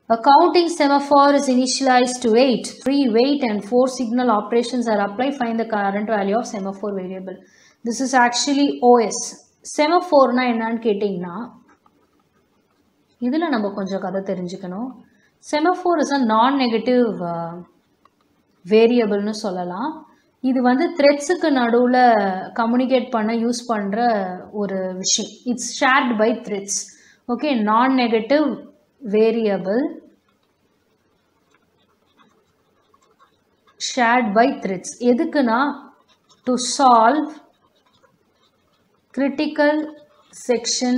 A counting semaphore is initialized to wait. Three wait and four signal operations are applied. Find the current value of semaphore variable. This is actually OS. செமஃபோர்னா என்னன்னு கேட்டிங்கன்னா இதில் நம்ம கொஞ்சம் கதை தெரிஞ்சுக்கணும் semaphore is a நான் negative வேரியபிள்னு சொல்லலாம் இது வந்து த்ரெட்ஸுக்கு நடுவில் கம்யூனிகேட் பண்ண யூஸ் பண்ணுற ஒரு விஷயம் it's shared by threads okay நான் negative variable shared by threads எதுக்குன்னா to solve critical section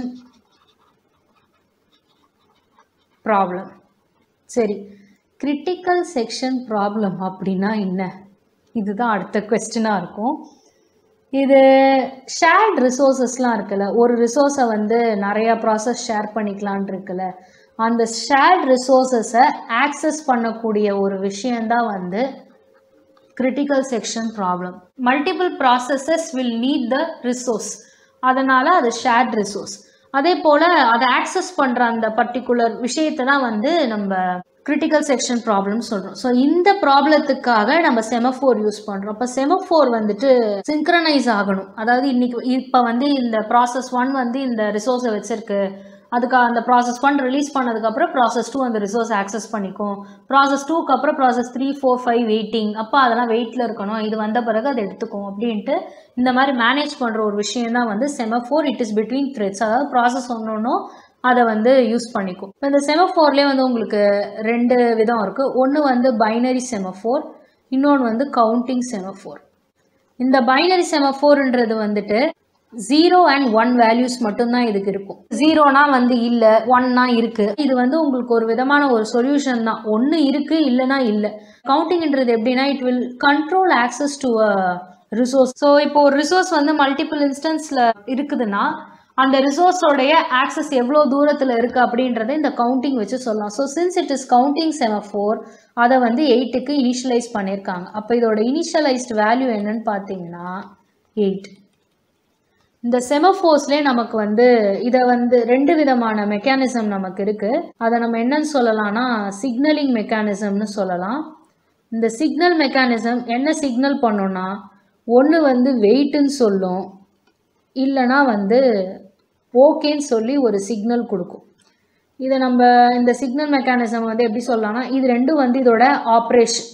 problem சரி கிரிட்டிக்கல் செக்ஷன் ப்ராப்ளம் அப்படின்னா என்ன இதுதான் அடுத்த கொஸ்டினாக இருக்கும் இது ஷேர்ட் ரிசோர்ஸஸ்லாம் இருக்குல்ல ஒரு ரிசோர்ஸை வந்து நிறையா ப்ராசஸ் ஷேர் பண்ணிக்கலான் இருக்குல்ல அந்த ஷேர்ட் ரிசோர்ஸஸை ஆக்சஸ் பண்ணக்கூடிய ஒரு விஷயந்தான் வந்து critical section problem multiple processes will need the resource அதனால் அது ஷேர்ட் ரிசோர்ஸ் அதே போல் அதை ஆக்சஸ் பண்ணுற அந்த பர்டிகுலர் விஷயத்தை தான் வந்து நம்ம கிரிட்டிக்கல் செக்ஷன் ப்ராப்ளம் சொல்கிறோம் ஸோ இந்த ப்ராப்ளத்துக்காக நம்ம செமஃபோர் யூஸ் பண்ணுறோம் இப்போ செமஃபோர் வந்துட்டு சிங்க்ரனைஸ் ஆகணும் அதாவது இன்னைக்கு இப்போ வந்து இந்த ப்ராசஸ் ஒன் வந்து இந்த ரிசோர்ஸை வச்சிருக்கு அதுக்கு அந்த ப்ராசஸ் ஒன் ரிலீஸ் பண்ணதுக்கப்புறம் ப்ராசஸ் டூ அந்த ரிசோர்ஸ் ஆக்சஸ் பண்ணிக்கும் ப்ராசஸ் டூக்கு அப்புறம் process three four five waiting அப்போ அதெல்லாம் வெயிட்டில் இருக்கணும் இது வந்த பிறகு அதை எடுத்துக்கும் அப்படின்ட்டு இந்த மாதிரி மேனேஜ் பண்ணுற ஒரு விஷயம் தான் வந்து semaphore it is between threads அதாவது ப்ராசஸ் ஒன்று ஒன்றும் அதை வந்து யூஸ் பண்ணிக்கும் இப்போ இந்த செமஃபோர்லேயே வந்து உங்களுக்கு ரெண்டு விதம் இருக்குது ஒன்று வந்து பைனரி செமஃபோர் இன்னொன்று வந்து கவுண்டிங் செமஃபோர் இந்த பைனரி செமஃபோர்ன்றது வந்துட்டு ஜீரோ அண்ட் ஒன் வேல்யூஸ் மட்டும்தான் இதுக்கு இருக்கும் ஜீரோனா வந்து இல்லை ஒன்னா இருக்கு இது வந்து உங்களுக்கு ஒரு விதமான ஒரு சொல்யூஷன் தான் ஒன்று இருக்கு இல்லைனா இல்லை கவுண்டிங்ன்றது எப்படின்னா it will control access to a resource so இப்போ ஒரு ரிசோர்ஸ் வந்து மல்டிபிள் இன்ஸ்டன்ஸில் இருக்குதுன்னா அந்த ரிசோர்ஸோடைய ஆக்சஸ் எவ்வளோ தூரத்தில் இருக்குது அப்படின்றத இந்த கவுண்டிங் வச்சு சொல்லலாம் so since it is counting semaphore அதை வந்து எயிட்டுக்கு இனிஷியலைஸ் பண்ணியிருக்காங்க அப்போ இதோட இனிஷியலைஸ்ட் வேல்யூ என்னன்னு பார்த்தீங்கன்னா எயிட் இந்த செமஃபோர்ஸ்லேயே நமக்கு வந்து இதை வந்து ரெண்டு விதமான மெக்கானிசம் நமக்கு இருக்குது அதை நம்ம என்னன்னு சொல்லலாம்னா சிக்னலிங் மெக்கானிசம்னு சொல்லலாம் இந்த சிக்னல் மெக்கானிசம் என்ன சிக்னல் பண்ணோன்னா ஒன்று வந்து வெயிட்டுன்னு சொல்லும் இல்லைனா வந்து ஓகேன்னு சொல்லி ஒரு சிக்னல் கொடுக்கும் இதை நம்ம இந்த சிக்னல் மெக்கானிசம் வந்து எப்படி சொல்லலாம்னா இது ரெண்டும் வந்து இதோட ஆப்ரேஷன்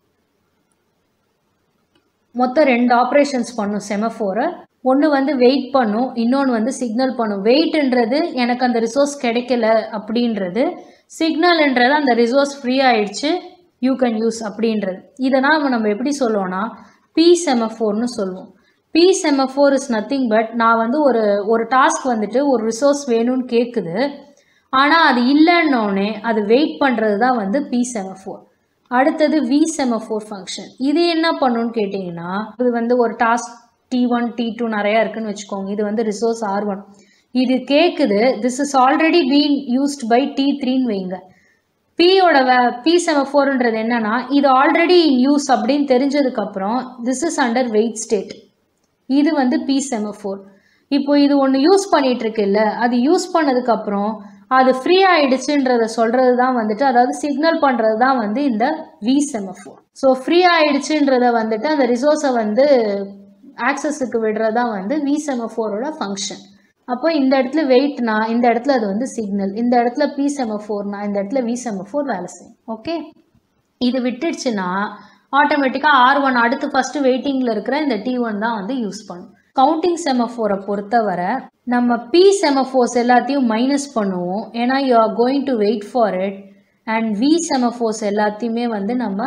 மொத்தம் ரெண்டு ஆப்ரேஷன்ஸ் பண்ணும் செமஃபோரை ஒன்று வந்து வெயிட் பண்ணும் இன்னொன்று வந்து சிக்னல் பண்ணும் வெயிட்ன்றது எனக்கு அந்த ரிசோர்ஸ் கிடைக்கல அப்படின்றது சிக்னல்ன்றது அந்த ரிசோர்ஸ் ஃப்ரீ ஆயிடுச்சு யூ கேன் யூஸ் அப்படின்றது இதனால் நம்ம எப்படி சொல்லுவோம்னா பி செமஃபோர்னு சொல்லுவோம் P semaphore is nothing but நான் வந்து ஒரு ஒரு டாஸ்க் வந்துட்டு ஒரு ரிசோர்ஸ் வேணும்னு கேட்குது ஆனால் அது இல்லைன்னொடனே அது வெயிட் பண்ணுறது தான் வந்து பி செமஃபோர் அடுத்தது வி செமஃபோர் ஃபங்க்ஷன் இது என்ன பண்ணுன்னு கேட்டிங்கன்னா இது வந்து ஒரு task T one T two நிறையா இருக்குன்னு வச்சுக்கோங்க இது வந்து ரிசோர்ஸ் ஆர் ஒன் இது கேட்குது this is already been used by T த்ரீன்னு வைங்க பியோட வே பி செமஃபோர்ன்றது என்னன்னா இது ஆல்ரெடி இன் யூஸ் அப்படின்னு தெரிஞ்சதுக்கப்புறம் this is under wait state இது வந்து பி செமஃபோர் இப்போ இது ஒன்று யூஸ் பண்ணிட்டு இருக்குல்ல அது யூஸ் பண்ணதுக்கப்புறம் அது ஃப்ரீ ஆயிடுச்சுன்றத சொல்கிறது தான் வந்துட்டு அதாவது சிக்னல் பண்ணுறது தான் வந்து இந்த வி செமஃபோர் ஸோ ஃப்ரீ ஆயிடுச்சுன்றத வந்துட்டு அந்த ரிசோர்ஸை வந்து ஆக்சஸுக்கு விடுறது தான் வந்து வி செமஃபோரோட ஃபங்க்ஷன் அப்போ இந்த இடத்துல வெயிட்னா இந்த இடத்துல அது வந்து சிக்னல் இந்த இடத்துல பி செமஃபோர்னா இந்த இடத்துல வி செமஃபோர் வேலை செய்யும் ஓகே இது விட்டுடுச்சுன்னா ஆட்டோமேட்டிக்காக ஆர் ஒன் அடுத்து ஃபஸ்ட்டு வெயிட்டிங்கில் இருக்கிற இந்த டி ஒன் தான் வந்து யூஸ் பண்ணும் கவுண்டிங் செமஃபோரை பொறுத்தவரை நம்ம பி செமஃபோர்ஸ் எல்லாத்தையும் மைனஸ் பண்ணுவோம் ஏன்னா you are going to wait for it and V semaphores எல்லாத்தையுமே வந்து நம்ம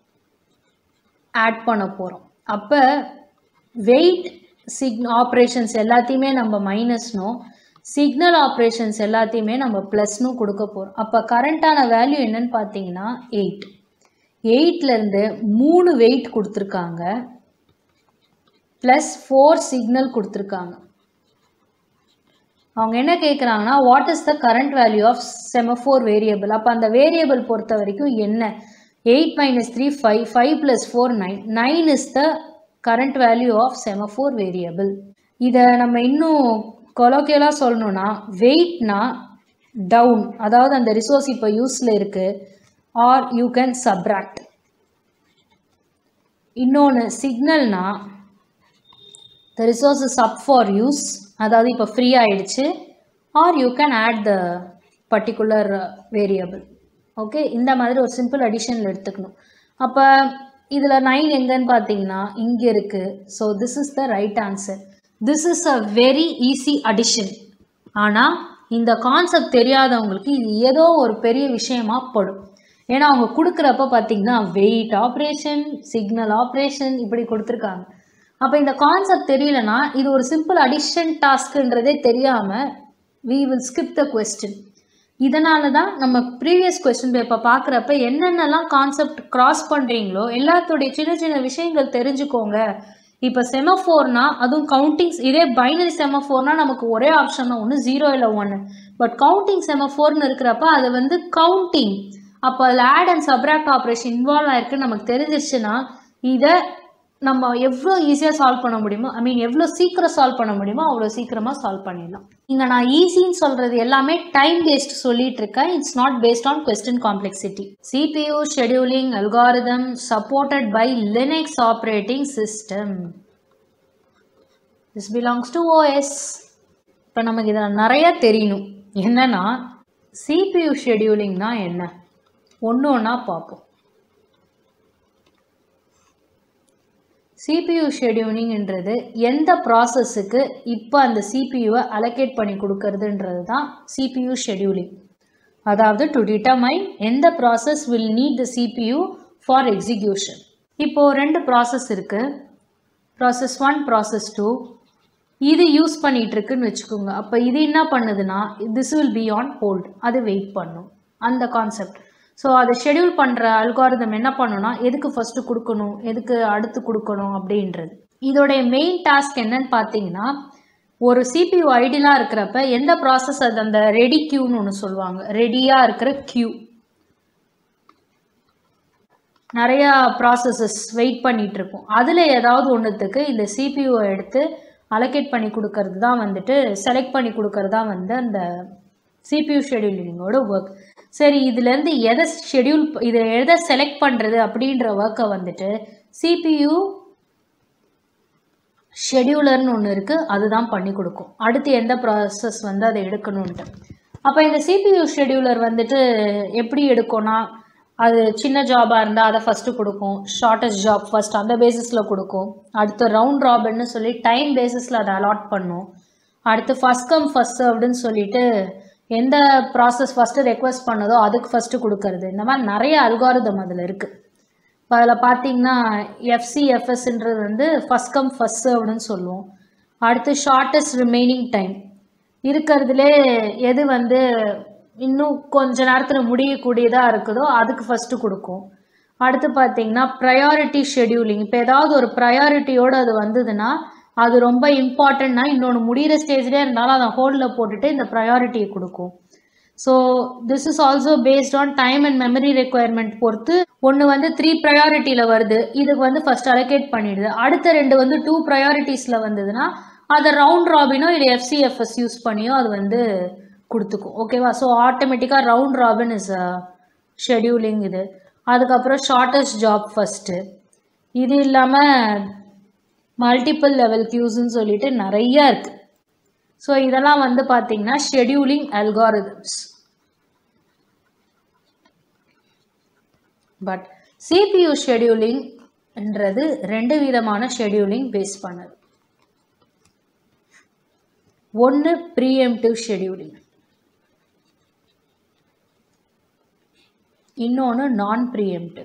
ஆட் பண்ண போகிறோம் அப்போ வெயிட் சிக் ஆப்ரேஷன்ஸ் எல்லாத்தையுமே நம்ம மைனஸ்னும் சிக்னல் ஆப்ரேஷன்ஸ் எல்லாத்தையுமே நம்ம ப்ளஸ்னும் கொடுக்க போகிறோம் அப்போ கரண்ட்டான வேல்யூ என்னன்னு பார்த்தீங்கன்னா எயிட் எயிட்லேருந்து மூணு வெயிட் கொடுத்துருக்காங்க ப்ளஸ் ஃபோர் சிக்னல் கொடுத்துருக்காங்க அவங்க என்ன கேட்குறாங்கன்னா what is the current value of semaphore variable அப்போ அந்த வேரியபிள் பொறுத்த வரைக்கும் என்ன eight minus three five five plus four nine nine is the current value of semaphore variable இதை நம்ம இன்னும் கொலோக்கியலாக சொல்லணும்னா வெயிட்னா டவுன் அதாவது அந்த ரிசோர்ஸ் இப்போ யூஸில் இருக்குது ஆர் யூ கேன் சப்ராக்ட் இன்னொன்று சிக்னல்னா the resource is up for use அதாவது இப்போ ஃப்ரீ ஆயிடுச்சு or you can add the particular variable okay இந்த மாதிரி ஒரு சிம்பிள் அடிஷனில் எடுத்துக்கணும் அப்போ இதில் நைன் எங்கன்னு பார்த்தீங்கன்னா இங்கே இருக்குது so this is the right answer this is a very easy addition ஆனால் இந்த கான்செப்ட் தெரியாதவங்களுக்கு இது ஏதோ ஒரு பெரிய விஷயமா படும் ஏன்னா அவங்க கொடுக்குறப்ப பார்த்தீங்கன்னா வெயிட் ஆப்ரேஷன் சிக்னல் ஆப்ரேஷன் இப்படி கொடுத்துருக்காங்க அப்போ இந்த கான்செப்ட் தெரியலனா இது ஒரு சிம்பிள் அடிஷன் டாஸ்க்குன்றதே தெரியாமல் we will skip the question இதனால தான் நம்ம ப்ரீவியஸ் கொஸ்டின் பேப்பர் பார்க்குறப்ப என்னென்னலாம் கான்செப்ட் கிராஸ் பண்ணுறீங்களோ எல்லாத்துடைய சின்ன சின்ன விஷயங்கள் தெரிஞ்சுக்கோங்க இப்போ செமஃபோர்னா அதுவும் கவுண்டிங்ஸ் இதே பைனரி செமஃபோர்னா நமக்கு ஒரே ஆப்ஷன் தான் ஒன்று ஜீரோ இல்லை ஒன்று பட் கவுண்டிங் செமஃபோர்னு இருக்கிறப்ப அது வந்து கவுண்டிங் அப்போ அதில் add and subtract operation involve ஆயிருக்குன்னு நமக்கு தெரிஞ்சிருச்சுன்னா இதை நம்ம எவ்வளோ ஈஸியாக சால்வ் பண்ண முடியுமோ ஐ மீன் எவ்வளோ சீக்கிரம் சால்வ் பண்ண முடியுமோ அவ்வளோ சீக்கிரமாக சால்வ் பண்ணிடலாம் இங்கே நான் ஈஸின்னு சொல்கிறது எல்லாமே டைம் பேஸ்ட் சொல்லிட்டு இருக்கேன் it's not based on question complexity CPU scheduling algorithm supported by Linux operating system this belongs to OS இப்போ நமக்கு இதில் நிறைய தெரியணும் என்னன்னா சிபியூ ஷெடியூலிங்னா என்ன ஒன்று ஒன்றா பார்ப்போம் சிபியூ ஷெடியூலிங்ன்றது எந்த ப்ராசஸுக்கு இப்போ அந்த சிபியூவை அலோகேட் பண்ணி கொடுக்கறதுன்றது தான் சிபியூ ஷெடியூலிங் அதாவது டு டிட்டர்மைன் எந்த process will need the CPU for execution இப்போது ரெண்டு ப்ராசஸ் இருக்குது ப்ராசஸ் ஒன் ப்ராசஸ் டூ இது யூஸ் பண்ணிட்டு இருக்குன்னு வச்சுக்கோங்க அப்போ இது என்ன பண்ணுதுன்னா this will be on hold அது வெயிட் பண்ணும் அந்த கான்செப்ட் ஸோ அதை ஷெடியூல் பண்ணுற அல்காரிதம் என்ன பண்ணுன்னா எதுக்கு ஃபஸ்ட்டு கொடுக்கணும் எதுக்கு அடுத்து கொடுக்கணும் அப்படின்றது இதோடைய மெயின் டாஸ்க் என்னன்னு பார்த்தீங்கன்னா ஒரு சிபியூ ஐடியலாக இருக்கிறப்ப எந்த ப்ராசஸ் அது அந்த ரெடி கியூன்னு ஒன்று சொல்லுவாங்க ரெடியாக இருக்கிற கியூ நிறையா ப்ராசஸஸ் வெயிட் பண்ணிட்டு இருக்கும் அதில் ஏதாவது ஒன்றுத்துக்கு இந்த சிபியூவை எடுத்து அலோகேட் பண்ணி கொடுக்கறது தான் வந்துட்டு செலக்ட் பண்ணி கொடுக்கறது தான் வந்து அந்த சிபியூ ஷெடியூலிங்கோட ஒர்க் சரி இதுலேருந்து எதை ஷெடியூல் இதை எதை செலக்ட் பண்ணுறது அப்படின்ற ஒர்க்கை வந்துட்டு சிபியூ ஷெடியூலர்னு ஒன்று இருக்குது அதுதான் பண்ணி கொடுக்கும் அடுத்து எந்த ப்ராசஸ் வந்து அதை எடுக்கணுன்ட்டு அப்போ இந்த சிபியூ ஷெடியூலர் வந்துட்டு எப்படி எடுக்கும்னா அது சின்ன ஜாபாக இருந்தால் அதை ஃபஸ்ட்டு கொடுக்கும் ஷார்ட்டஸ்ட் ஜாப் ஃபஸ்ட் அந்த பேசிஸில் கொடுக்கும் அடுத்து ரவுண்ட் ராபின்னு சொல்லி டைம் பேசிஸில் அதை அலாட் பண்ணும் அடுத்து ஃபஸ்ட் கம் ஃபஸ்ட் சர்வ்டுன்னு சொல்லிட்டு எந்த ப்ராசஸ் ஃபஸ்ட்டு ரெக்வஸ்ட் பண்ணதோ அதுக்கு ஃபஸ்ட்டு கொடுக்கறது இந்த மாதிரி நிறைய அல்காரிதம் அதில் இருக்குது இப்போ அதில் பார்த்தீங்கன்னா எஃப்சிஎஃப்எஸ்ன்றது வந்து ஃபஸ்ட் கம் ஃபஸ்ட் சர்வ்டுன்னு சொல்லுவோம் அடுத்து ஷார்ட்டஸ்ட் ரிமைனிங் டைம் இருக்கிறதுலே எது வந்து இன்னும் கொஞ்ச நேரத்தில் முடியக்கூடியதாக இருக்குதோ அதுக்கு ஃபஸ்ட்டு கொடுக்கும் அடுத்து பார்த்தீங்கன்னா ப்ரையாரிட்டி ஷெடியூலிங் இப்போ ஏதாவது ஒரு ப்ரையாரிட்டியோடு அது வந்ததுன்னா அது ரொம்ப இம்பார்ட்டண்ட்னா இன்னொன்று முடிகிற ஸ்டேஜ்லேயே இருந்தாலும் அதை ஹோல்டில் போட்டுட்டு இந்த ப்ரையாரிட்டியை கொடுக்கும் so this is also based on time and memory requirement பொறுத்து ஒன்று வந்து த்ரீ ப்ரையாரிட்டியில் வருது இதுக்கு வந்து ஃபஸ்ட் அலோகேட் பண்ணிடுது அடுத்த ரெண்டு வந்து டூ ப்ரையாரிட்டிஸில் வந்ததுன்னா அதை ரவுண்ட் ராபினோ இல்லை எஃப்சிஎஃப்எஸ் யூஸ் பண்ணியோ அது வந்து கொடுத்துக்கும் ஓகேவா ஸோ ஆட்டோமேட்டிக்காக ரவுண்ட் ராபின் இஸ் ஷெடியூலிங் இது அதுக்கப்புறம் ஷார்ட்டஸ்ட் ஜாப் ஃபஸ்ட்டு இது இல்லாமல் மல்டிபிள் லெவல் கியூஸ்ன்னு சொல்லிட்டு நிறைய இருக்குது ஸோ இதெல்லாம் வந்து பார்த்தீங்கன்னா ஷெடியூலிங் அல்காரிதம்ஸ் பட் சிபியூ ஷெடியூலிங்ன்றது ரெண்டு விதமான ஷெடியூலிங் பேஸ் பண்ணது ஒன்று ப்ரீஎம்டிவ் ஷெடியூலிங் இன்னொன்று நான் ப்ரீஎம்டிவ்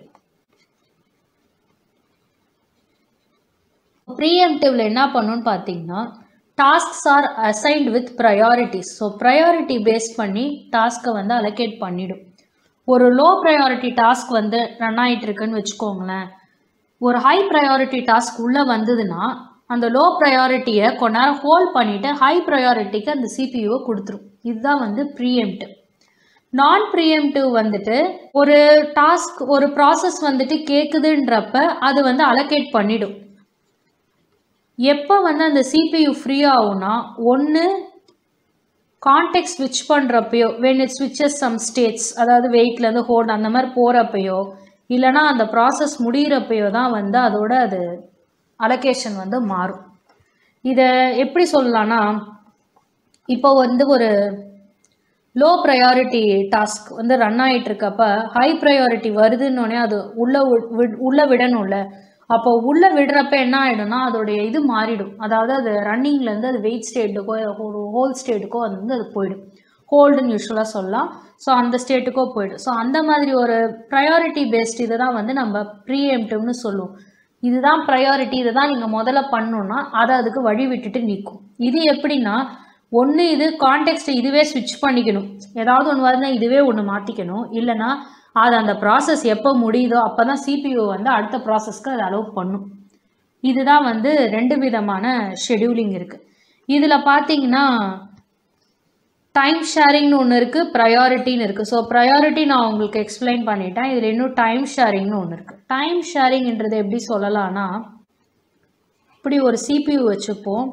ப்ரீஎம்டிவ்ல என்ன பண்ணுன்னு பார்த்தீங்கன்னா tasks are assigned with priorities so priority base பண்ணி டாஸ்க்கை வந்து அலோகேட் பண்ணிடும் ஒரு லோ ப்ரையாரிட்டி டாஸ்க் வந்து ரன் ஆகிட்டு இருக்குன்னு வச்சுக்கோங்களேன் ஒரு ஹை ப்ரையாரிட்டி டாஸ்க் உள்ளே வந்ததுன்னா அந்த லோ ப்ரையாரிட்டியை கொஞ்ச நேரம் ஹோல்ட் பண்ணிவிட்டு ஹை ப்ரையாரிட்டிக்கு அந்த சிபியூவை கொடுத்துரும் இதுதான் வந்து ப்ரீஎம்டிவ் நான் ப்ரீஎம்டிவ் வந்துட்டு ஒரு டாஸ்க் ஒரு ப்ராசஸ் வந்துட்டு கேட்குதுன்றப்ப அது வந்து அலோகேட் பண்ணிடும் எப்போ வந்து அந்த சிபியு ஃப்ரீ ஆகும்னா ஒன்று கான்டெக்ட் ஸ்விட்ச் பண்ணுறப்பையோ வென் இட் ஸ்விட்சஸ் சம் ஸ்டேட்ஸ் அதாவது வெயிட்லேருந்து ஹோல்ட் அந்த மாதிரி போகிறப்பையோ இல்லைனா அந்த ப்ராசஸ் முடிகிறப்பையோ தான் வந்து அதோட அது அலோகேஷன் வந்து மாறும் இதை எப்படி சொல்லலாம்னா இப்போ வந்து ஒரு லோ ப்ரையாரிட்டி டாஸ்க் வந்து ரன் ஆகிட்டு இருக்கப்ப ஹை ப்ரையாரிட்டி வருதுன்னொடனே அது உள்ளே உள்ளே விடணும்ல அப்போ உள்ளே விடுறப்ப என்ன ஆகிடும்னா அதோடைய இது மாறிடும் அதாவது அது ரன்னிங்லேருந்து அது வெயிட் ஸ்டேட்டுக்கோ ஒரு ஹோல் ஸ்டேட்டுக்கோ அது வந்து அது போயிடும் ஹோல்டுன்னு யூஸ்வலாக சொல்லலாம் ஸோ அந்த ஸ்டேட்டுக்கோ போயிடும் ஸோ அந்த மாதிரி ஒரு ப்ரையாரிட்டி பேஸ்ட் இதை தான் வந்து நம்ம ப்ரீஎம்டிவ்னு சொல்லுவோம் இதுதான் ப்ரையாரிட்டி இதை தான் நீங்கள் முதல்ல பண்ணணுன்னா அதை அதுக்கு வழி விட்டுட்டு நிற்கும் இது எப்படின்னா ஒன்று இது கான்டெக்ட்டை இதுவே ஸ்விட்ச் பண்ணிக்கணும் ஏதாவது ஒன்று வருதுன்னா இதுவே ஒன்று மாற்றிக்கணும் இல்லைன்னா அது அந்த ப்ராசஸ் எப்போ முடியுதோ அப்போ தான் சிபியூ வந்து அடுத்த ப்ராசஸ்க்கு அதை அலோவ் பண்ணும் இதுதான் வந்து ரெண்டு விதமான ஷெடியூலிங் இருக்குது இதில் பார்த்தீங்கன்னா டைம் ஷேரிங்னு ஒன்று இருக்குது ப்ரையாரிட்டின்னு இருக்குது ஸோ ப்ரையாரிட்டி நான் உங்களுக்கு எக்ஸ்பிளைன் பண்ணிட்டேன் இதில் இன்னும் டைம் ஷேரிங்னு ஒன்று இருக்குது டைம் ஷேரிங்ன்றது எப்படி சொல்லலாம்னா இப்படி ஒரு சிபியூ வச்சுப்போம்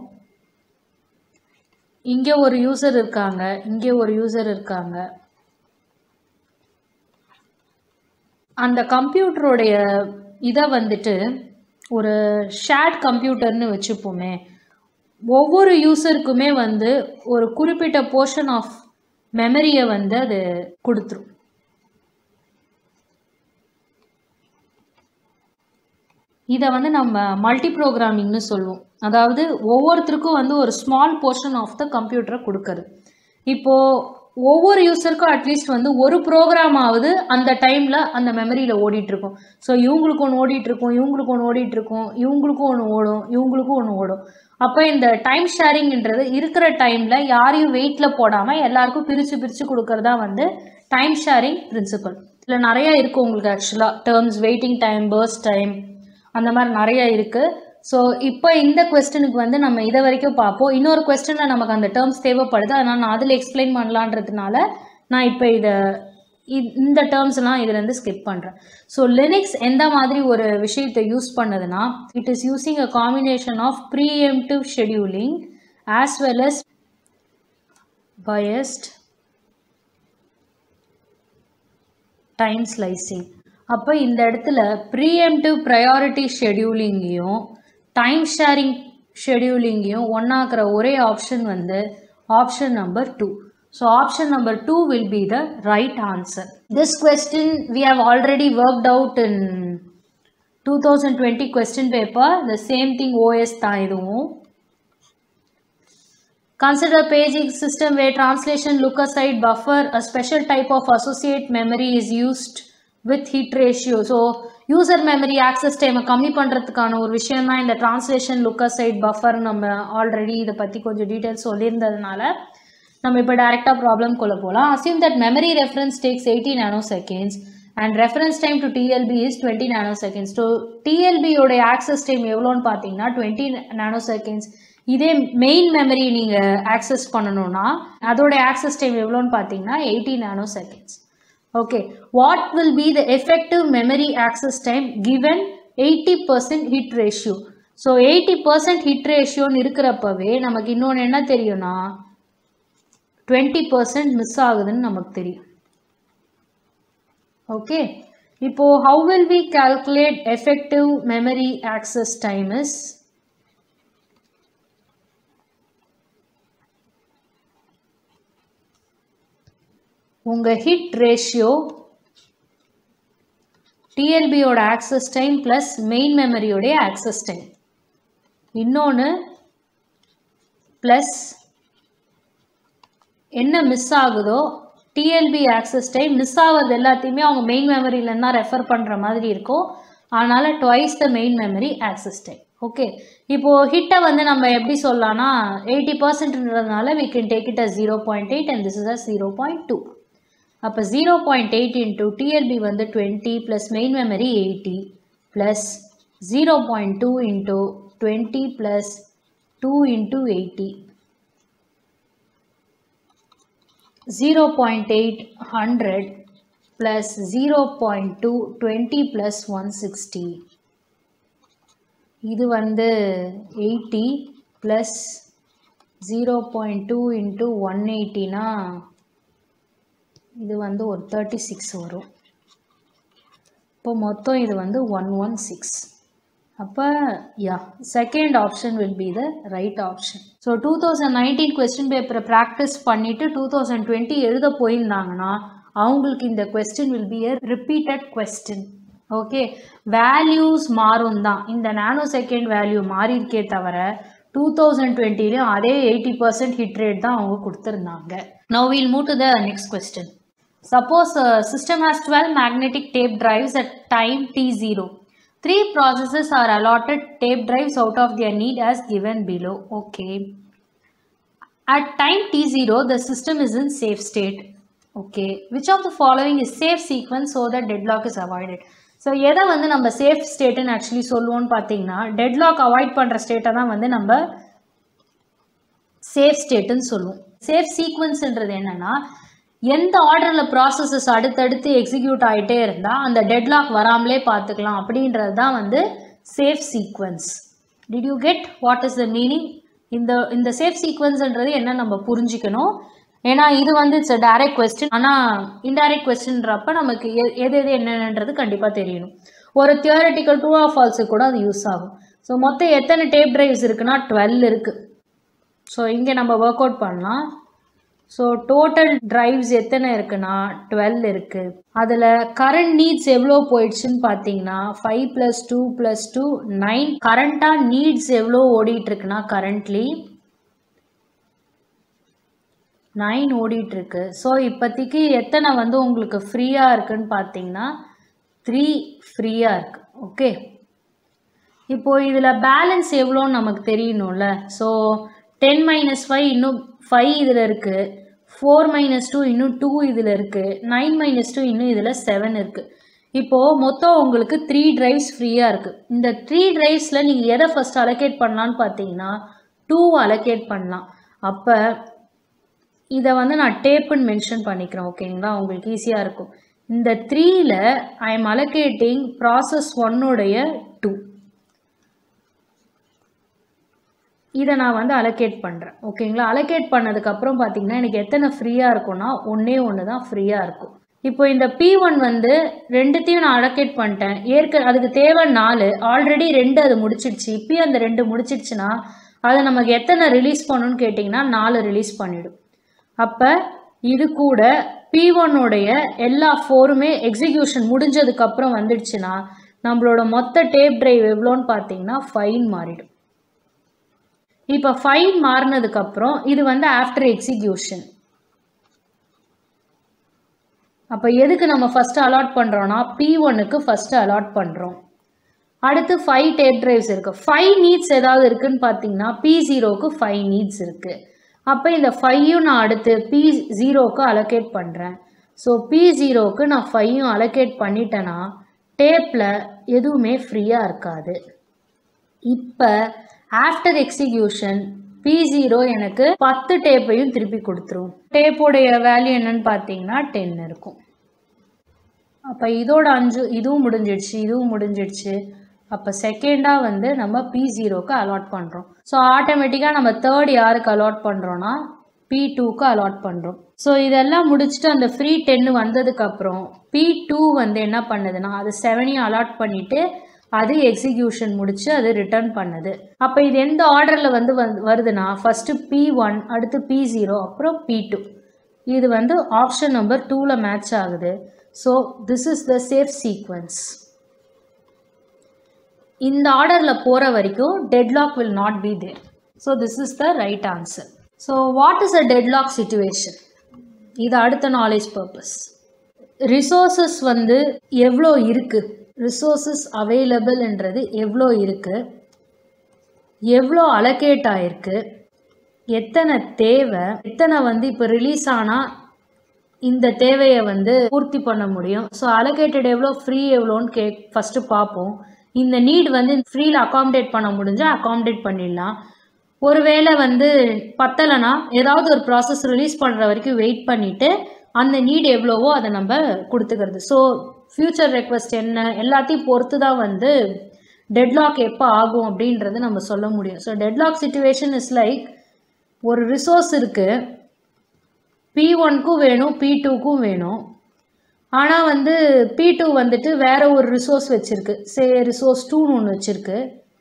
இங்கே ஒரு யூசர் இருக்காங்க இங்கே ஒரு யூசர் இருக்காங்க அந்த கம்ப்யூட்டருடைய இதை வந்துட்டு ஒரு ஷேர்ட் கம்ப்யூட்டர்னு வச்சுப்போமே ஒவ்வொரு யூசருக்குமே வந்து ஒரு குறிப்பிட்ட போர்ஷன் ஆஃப் மெமரியை வந்து அது கொடுத்துரும் இதை வந்து நம்ம மல்டி ப்ரோக்ராமிங்னு சொல்லுவோம் அதாவது ஒவ்வொருத்தருக்கும் வந்து ஒரு ஸ்மால் போர்ஷன் ஆஃப் த கம்ப்யூட்டரை கொடுக்கறது இப்போது ஒவ்வொரு யூசருக்கும் அட்லீஸ்ட் வந்து ஒரு ப்ரோக்ராமாவது அந்த டைமில் அந்த மெமரியில் ஓடிட்டுருக்கும் ஸோ இவங்களுக்கு ஒன்று ஓடிட்டுருக்கும் இவங்களுக்கு ஒன்று ஓடிட்டுருக்கும் இவங்களுக்கும் ஒன்று ஓடும் இவங்களுக்கும் ஒன்று ஓடும் அப்போ இந்த டைம் ஷேரிங்ன்றது இருக்கிற டைமில் யாரையும் வெயிட்டில் போடாமல் எல்லாருக்கும் பிரித்து பிரித்து கொடுக்கறதா வந்து டைம் ஷேரிங் பிரின்சிபல் இதில் நிறையா இருக்குது உங்களுக்கு ஆக்சுவலாக terms waiting time burst time அந்த மாதிரி நிறைய இருக்குது ஸோ இப்போ இந்த கொஸ்டினுக்கு வந்து நம்ம இதை வரைக்கும் பார்ப்போம் இன்னொரு கொஸ்டினில் நமக்கு அந்த டேர்ம்ஸ் தேவைப்படுது அதனால் நான் அதில் எக்ஸ்பிளைன் பண்ணலான்றதுனால நான் இப்போ இதை இந்த டேர்ம்ஸ்லாம் இதுலேருந்து ஸ்கிப் பண்ணுறேன் ஸோ லினிக்ஸ் எந்த மாதிரி ஒரு விஷயத்தை யூஸ் பண்ணுதுன்னா it is using a combination of preemptive scheduling as well as based time slicing அப்போ இந்த இடத்துல ப்ரீஎம்டிவ் ப்ரையாரிட்டி ஷெடியூலிங்கையும் டைம் ஷேரிங் ஷெடியூலிங்கையும் ஒன்றாக்குற ஒரே ஆப்ஷன் வந்து option number two so option number two will be the right answer this question we have already worked out in two thousand twenty question paper the same thing OS தான் இதுவும் Consider paging system where translation look aside buffer, a special type of associate memory is used with hit ratio. So, user memory access time கம்மி பண்ணுறதுக்கான ஒரு விஷயம் தான் இந்த translation look aside buffer நம்ம already இதை பற்றி கொஞ்சம் டீட்டெயில்ஸ் சொல்லியிருந்ததுனால நம்ம இப்போ டைரெக்டாக ப்ராப்ளம் கொள்ள போகலாம் assume that memory reference takes eighty nanoseconds and reference time to TLB is twenty nanoseconds so டிஎல்பியோடைய ஆக்சஸ் டைம் எவ்வளோன்னு பார்த்தீங்கன்னா டுவெண்ட்டி நானோ செகண்ட்ஸ் இதே மெயின் மெமரி நீங்கள் ஆக்சஸ் பண்ணணும்னா அதோட ஆக்சஸ் டைம் எவ்வளோன்னு பார்த்தீங்கன்னா eighty nanoseconds okay what will be the effective memory access time given eighty percent hit ratio so eighty percent hit ரேஷியோன்னு இருக்கிறப்பவே நமக்கு இன்னொன்று என்ன தெரியும்னா டுவெண்ட்டி பர்சன்ட் மிஸ் ஆகுதுன்னு நமக்கு தெரியும் ஓகே இப்போ how will we calculate effective memory access time is உங்கள் ஹிட் ரேஷியோ டிஎல்பியோட ஆக்சஸ் டைம் ப்ளஸ் மெயின் மெமரியோடைய ஆக்சஸ் டைம் இன்னொன்று ப்ளஸ் என்ன மிஸ் ஆகுதோ டிஎல்பி ஆக்சஸ் டைம் மிஸ் ஆகிறது எல்லாத்தையுமே அவங்க மெயின் மெமரியிலேருந்து தான் ரெஃபர் பண்ணுற மாதிரி இருக்கும் அதனால் twice the main memory access time okay இப்போது ஹிட்டை வந்து நம்ம எப்படி சொல்லலாம்னா எயிட்டி பர்சன்ட்ன்றதுனால we can take it as zero point eight and this is a zero point two அப்போ zero point eight into TLB வந்து twenty plus main memory eighty plus zero point two into twenty plus two into eighty zero point eight hundred plus zero point two twenty plus one sixty இது வந்து eighty plus zero point two into one எயிட்டினா இது வந்து ஒரு thirty six வரும் இப்போ மொத்தம் இது வந்து ஒன் ஒன் சிக்ஸ் அப்போ yeah second option will be the right option so two thousand nineteen question பேப்பரை ப்ராக்டிஸ் பண்ணிவிட்டு டூ தௌசண்ட் டுவெண்ட்டி எழுத போயிருந்தாங்கன்னா அவங்களுக்கு இந்த question will be a repeated question okay values மாறும் தான் இந்த நானோ செகண்ட் வேல்யூ மாறி இருக்கே தவிர டூ தௌசண்ட் டுவெண்ட்டிலையும் அதே எயிட்டி பர்சன்ட் ஹிட் ரேட் தான் அவங்க கொடுத்துருந்தாங்க now we'll move to the next question Suppose a system has 12 magnetic tape drives at time t0. Three processes are allotted tape drives out of their need as given below. Okay. At time t0, the system is in safe state. Okay. Which of the following is safe sequence so that deadlock is avoided? So எதை வந்து நம்ம safe ஸ்டேட்டுன்னு actually சொல்லுவோம்னு பார்த்தீங்கன்னா deadlock avoid பண்ணுற ஸ்டேட்டை தான் வந்து நம்ம safe ஸ்டேட்டுன்னு சொல்லுவோம் சேஃப் சீக்வன்ஸ்ன்றது என்னன்னா எந்த ஆர்டரில் ப்ராசஸஸ் அடுத்தடுத்து எக்ஸிக்யூட் ஆகிட்டே இருந்தால் அந்த டெட்லாக் வராமலே பார்த்துக்கலாம் அப்படின்றது தான் வந்து safe sequence did you get what is the meaning இந்த இந்த சேஃப் சீக்வன்ஸ்ன்றது என்ன நம்ம புரிஞ்சிக்கணும் ஏன்னா இது வந்து இட்ஸ் டைரக்ட் கொஸ்டின் ஆனால் இன்டைரக்ட் கொஸ்டின்றப்ப நமக்கு எ எது எது என்னென்னன்றது கண்டிப்பாக தெரியணும் ஒரு தியோரிட்டிக்கல் ட்ரூ ஆஃப் ஃபால்ஸுக்கு கூட அது யூஸ் ஆகும் ஸோ மொத்தம் எத்தனை டேப் டிரைவ்ஸ் இருக்குன்னா டுவெல் இருக்குது ஸோ இங்கே நம்ம ஒர்க் அவுட் பண்ணலாம் ஸோ டோட்டல் டிரைவ்ஸ் எத்தனை இருக்குன்னா டுவெல் இருக்குது அதில் கரண்ட் நீட்ஸ் எவ்வளோ போயிடுச்சுன்னு பார்த்தீங்கன்னா five plus two plus two nine கரண்ட்டாக நீட்ஸ் எவ்வளோ ஓடிட்டுருக்குன்னா கரண்ட்லி நைன் ஓடிட்டுருக்கு ஸோ இப்போதைக்கு எத்தனை வந்து உங்களுக்கு ஃப்ரீயாக இருக்குன்னு பார்த்தீங்கன்னா த்ரீ ஃப்ரீயாக இருக்குது ஓகே இப்போது இதில் பேலன்ஸ் எவ்வளோன்னு நமக்கு தெரியணும்ல ஸோ டென் மைனஸ் ஃபைவ் இன்னும் ஃபைவ் இதில் இருக்குது ஃபோர் மைனஸ் டூ இன்னும் டூ இதில் இருக்குது நைன் மைனஸ் டூ இன்னும் இதில் செவன் இருக்குது இப்போது மொத்தம் உங்களுக்கு த்ரீ டிரைவ்ஸ் ஃப்ரீயாக இருக்குது இந்த த்ரீ டிரைவ்ஸில் நீங்கள் எதை ஃபஸ்ட் அலோகேட் பண்ணலான்னு பார்த்தீங்கன்னா டூ அலோகேட் பண்ணலாம் அப்போ இதை வந்து நான் டேப்புன்னு மென்ஷன் பண்ணிக்கிறேன் ஓகேங்களா உங்களுக்கு ஈஸியாக இருக்கும் இந்த த்ரீயில் ஐ எம் அலோகேட்டிங் ப்ராசஸ் ஒன்னுடைய டூ இதை நான் வந்து அலோகேட் பண்ணுறேன் ஓகேங்களா அலோகேட் பண்ணதுக்கப்புறம் பார்த்தீங்கன்னா எனக்கு எத்தனை ஃப்ரீயாக இருக்கும்னா ஒன்றே ஒன்று தான் ஃப்ரீயாக இருக்கும் இப்போ இந்த பி ஒன் வந்து ரெண்டுத்தையும் நான் அலோகேட் பண்ணிட்டேன் ஏற்க அதுக்கு தேவை நாலு ஆல்ரெடி ரெண்டு அது முடிச்சிடுச்சு இப்பயும் அந்த ரெண்டு முடிச்சிடுச்சுன்னா அதை நமக்கு எத்தனை ரிலீஸ் பண்ணணும்னு கேட்டிங்கன்னா நாலு ரிலீஸ் பண்ணிடும் அப்போ இது கூட பி ஒன்னுடைய எல்லா ஃபோருமே எக்ஸிக்யூஷன் முடிஞ்சதுக்கப்புறம் வந்துடுச்சுன்னா நம்மளோட மொத்த டேப் டிரைவ் எவ்வளோன்னு பார்த்தீங்கன்னா ஃபைன் மாறிடும் இப்போ ஃபைன் மாறினதுக்கப்புறம் இது வந்து ஆஃப்டர் எக்ஸிக்யூஷன் அப்போ எதுக்கு நம்ம ஃபஸ்ட்டு அலாட் பண்ணுறோன்னா பி ஒன்னுக்கு ஃபஸ்ட்டு அலாட் பண்ணுறோம் அடுத்து ஃபைவ் டேப் டிரைவ்ஸ் இருக்குது ஃபைவ் நீட்ஸ் ஏதாவது இருக்குன்னு பார்த்தீங்கன்னா பி ஜீரோவுக்கு ஃபைவ் நீட்ஸ் இருக்குது அப்போ இந்த ஃபையும் நான் அடுத்து பி ஜீரோவுக்கு அலோகேட் பண்ணுறேன் ஸோ பி ஜீரோவுக்கு நான் ஃபையும் அலோகேட் பண்ணிட்டேன்னா டேப்பில் எதுவுமே ஃப்ரீயாக இருக்காது இப்போ ஆஃப்டர் எக்ஸிக்யூஷன் பி ஜீரோ எனக்கு பத்து டேப்பையும் திருப்பி கொடுத்துரும் டேப்போடைய வேல்யூ என்னன்னு பார்த்தீங்கன்னா டென் இருக்கும் அப்போ இதோட அஞ்சு இதுவும் முடிஞ்சிடுச்சு இதுவும் முடிஞ்சிடுச்சு அப்போ செகண்டாக வந்து நம்ம பி ஜீரோக்கு அலாட் பண்ணுறோம் ஸோ ஆட்டோமேட்டிக்காக நம்ம தேர்ட் யாருக்கு அலாட் பண்ணுறோன்னா பி டூக்கு அலாட் பண்ணுறோம் ஸோ இதெல்லாம் முடிச்சுட்டு அந்த ஃப்ரீ டென்னு வந்ததுக்கப்புறம் பி டூ வந்து என்ன பண்ணுதுன்னா அது செவனையும் அலாட் பண்ணிவிட்டு அது எக்ஸிக்யூஷன் முடிச்சு அது ரிட்டர்ன் பண்ணுது அப்போ இது எந்த ஆர்டரில் வந்து வந்து வருதுன்னா ஃபஸ்ட்டு பி ஒன் அடுத்து பி ஜீரோ அப்புறம் பி டூ இது வந்து ஆப்ஷன் நம்பர் டூவில் மேட்ச் ஆகுது so this is the safe sequence இந்த ஆர்டரில் போகிற வரைக்கும் deadlock will not be there so this is the right answer so what is a deadlock situation இது அடுத்த நாலேஜ் பர்பஸ் ரிசோர்ஸஸ் வந்து எவ்வளோ இருக்குது ரிசோர்ஸஸ் அவைலபிள்ன்றது எவ்வளோ இருக்குது எவ்வளோ அலோகேட் ஆயிருக்கு எத்தனை தேவை எத்தனை வந்து இப்போ ரிலீஸ் ஆனால் இந்த தேவையை வந்து பூர்த்தி பண்ண முடியும் ஸோ அலோகேட்டட் எவ்வளோ ஃப்ரீ எவ்வளோன்னு கே ஃபஸ்ட்டு பார்ப்போம் இந்த நீட் வந்து ஃப்ரீயில் அகாமடேட் பண்ண முடிஞ்சால் அகாமடேட் பண்ணிடலாம் ஒருவேளை வந்து பத்தலைன்னா ஏதாவது ஒரு ப்ராசஸ் ரிலீஸ் பண்ணுற வரைக்கும் வெயிட் பண்ணிவிட்டு அந்த நீட் எவ்வளவோ அதை நம்ம கொடுத்துக்கிறது ஸோ ஃப்யூச்சர் ரெக்வஸ்ட் என்ன எல்லாத்தையும் பொறுத்து தான் வந்து டெட்லாக் எப்போ ஆகும் அப்படின்றது நம்ம சொல்ல முடியும் so deadlock situation is like ஒரு ரிசோர்ஸ் இருக்குது பி ஒன்க்கும் வேணும் பி டூக்கும் வேணும் ஆனால் வந்து பி டூ வந்துட்டு வேற ஒரு ரிசோர்ஸ் வச்சுருக்கு சே ரிசோர்ஸ் டூன்னு ஒன்று வச்சுருக்கு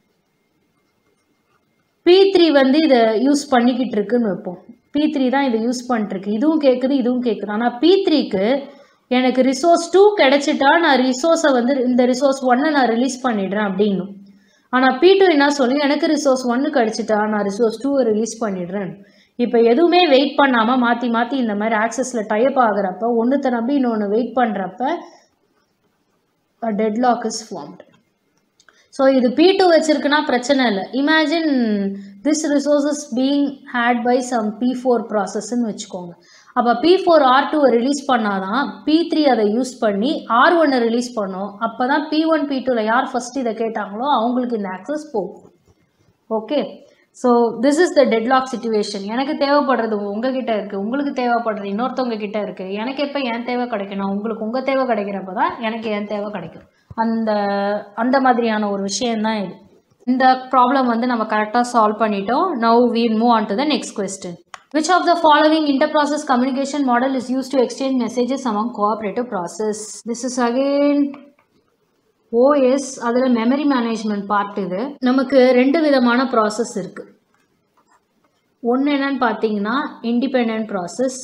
பி த்ரீ வந்து இதை யூஸ் பண்ணிக்கிட்டு இருக்குன்னு வைப்போம் பி த்ரீ தான் இதை யூஸ் பண்ணிட்டுருக்கு இதுவும் கேட்குது இதுவும் கேட்குது ஆனால் பி த்ரீக்கு எனக்கு ரிசோர்ஸ் டூ கிடைச்சிட்டா நான் ரிசோர்ஸை வந்து இந்த ரிசோர்ஸ் ஒன்னை நான் ரிலீஸ் பண்ணிடுறேன் அப்படின்னு ஆனால் பி டூ என்ன சொல்லி எனக்கு ரிசோர்ஸ் ஒன்று கிடச்சிட்டா நான் ரிசோர்ஸ் டூவை ரிலீஸ் பண்ணிடுறேன் இப்போ எதுவுமே வெயிட் பண்ணாமல் மாற்றி மாற்றி இந்த மாதிரி ஆக்சஸில் டைப் ஆகுறப்ப ஒன்றுத்த நம்பி இன்னொன்று வெயிட் பண்ணுறப்ப டெட்லாக் இஸ் ஃபார்ம்டு ஸோ இது பி டூ வச்சிருக்குன்னா பிரச்சனை இல்லை imagine this resources being held by some P four ப்ராசஸ்ன்னு வச்சுக்கோங்க அப்போ பி ஃபோர் ஆர் டூவை ரிலீஸ் பண்ணாதான் பி த்ரீ அதை யூஸ் பண்ணி ஆர் ஒன்னை ரிலீஸ் பண்ணோம் அப்போ தான் பி ஒன் பி டூவில் யார் ஃபஸ்ட் இதை கேட்டாங்களோ அவங்களுக்கு இந்த ஆக்சஸ் போகும் okay so this is the deadlock situation எனக்கு தேவைப்படுறது உங்ககிட்ட இருக்குது உங்களுக்கு தேவைப்படுறது இன்னொருத்தவங்க கிட்ட இருக்குது எனக்கு எப்போ என் தேவை கிடைக்கணும் உங்களுக்கு உங்கள் தேவை கிடைக்கிறப்ப தான் எனக்கு என் தேவை கிடைக்கும் அந்த அந்த மாதிரியான ஒரு விஷயம்தான் இது இந்த ப்ராப்ளம் வந்து நம்ம கரெக்டாக சால்வ் பண்ணிட்டோம் now we move on to the next question which of the following interprocess communication model is used to exchange messages among cooperative process this is again OS அதில் மெமரி மேனேஜ்மெண்ட் பார்ட் இது நமக்கு ரெண்டு விதமான process இருக்குது ஒன்று என்னன்னு பார்த்தீங்கன்னா independent process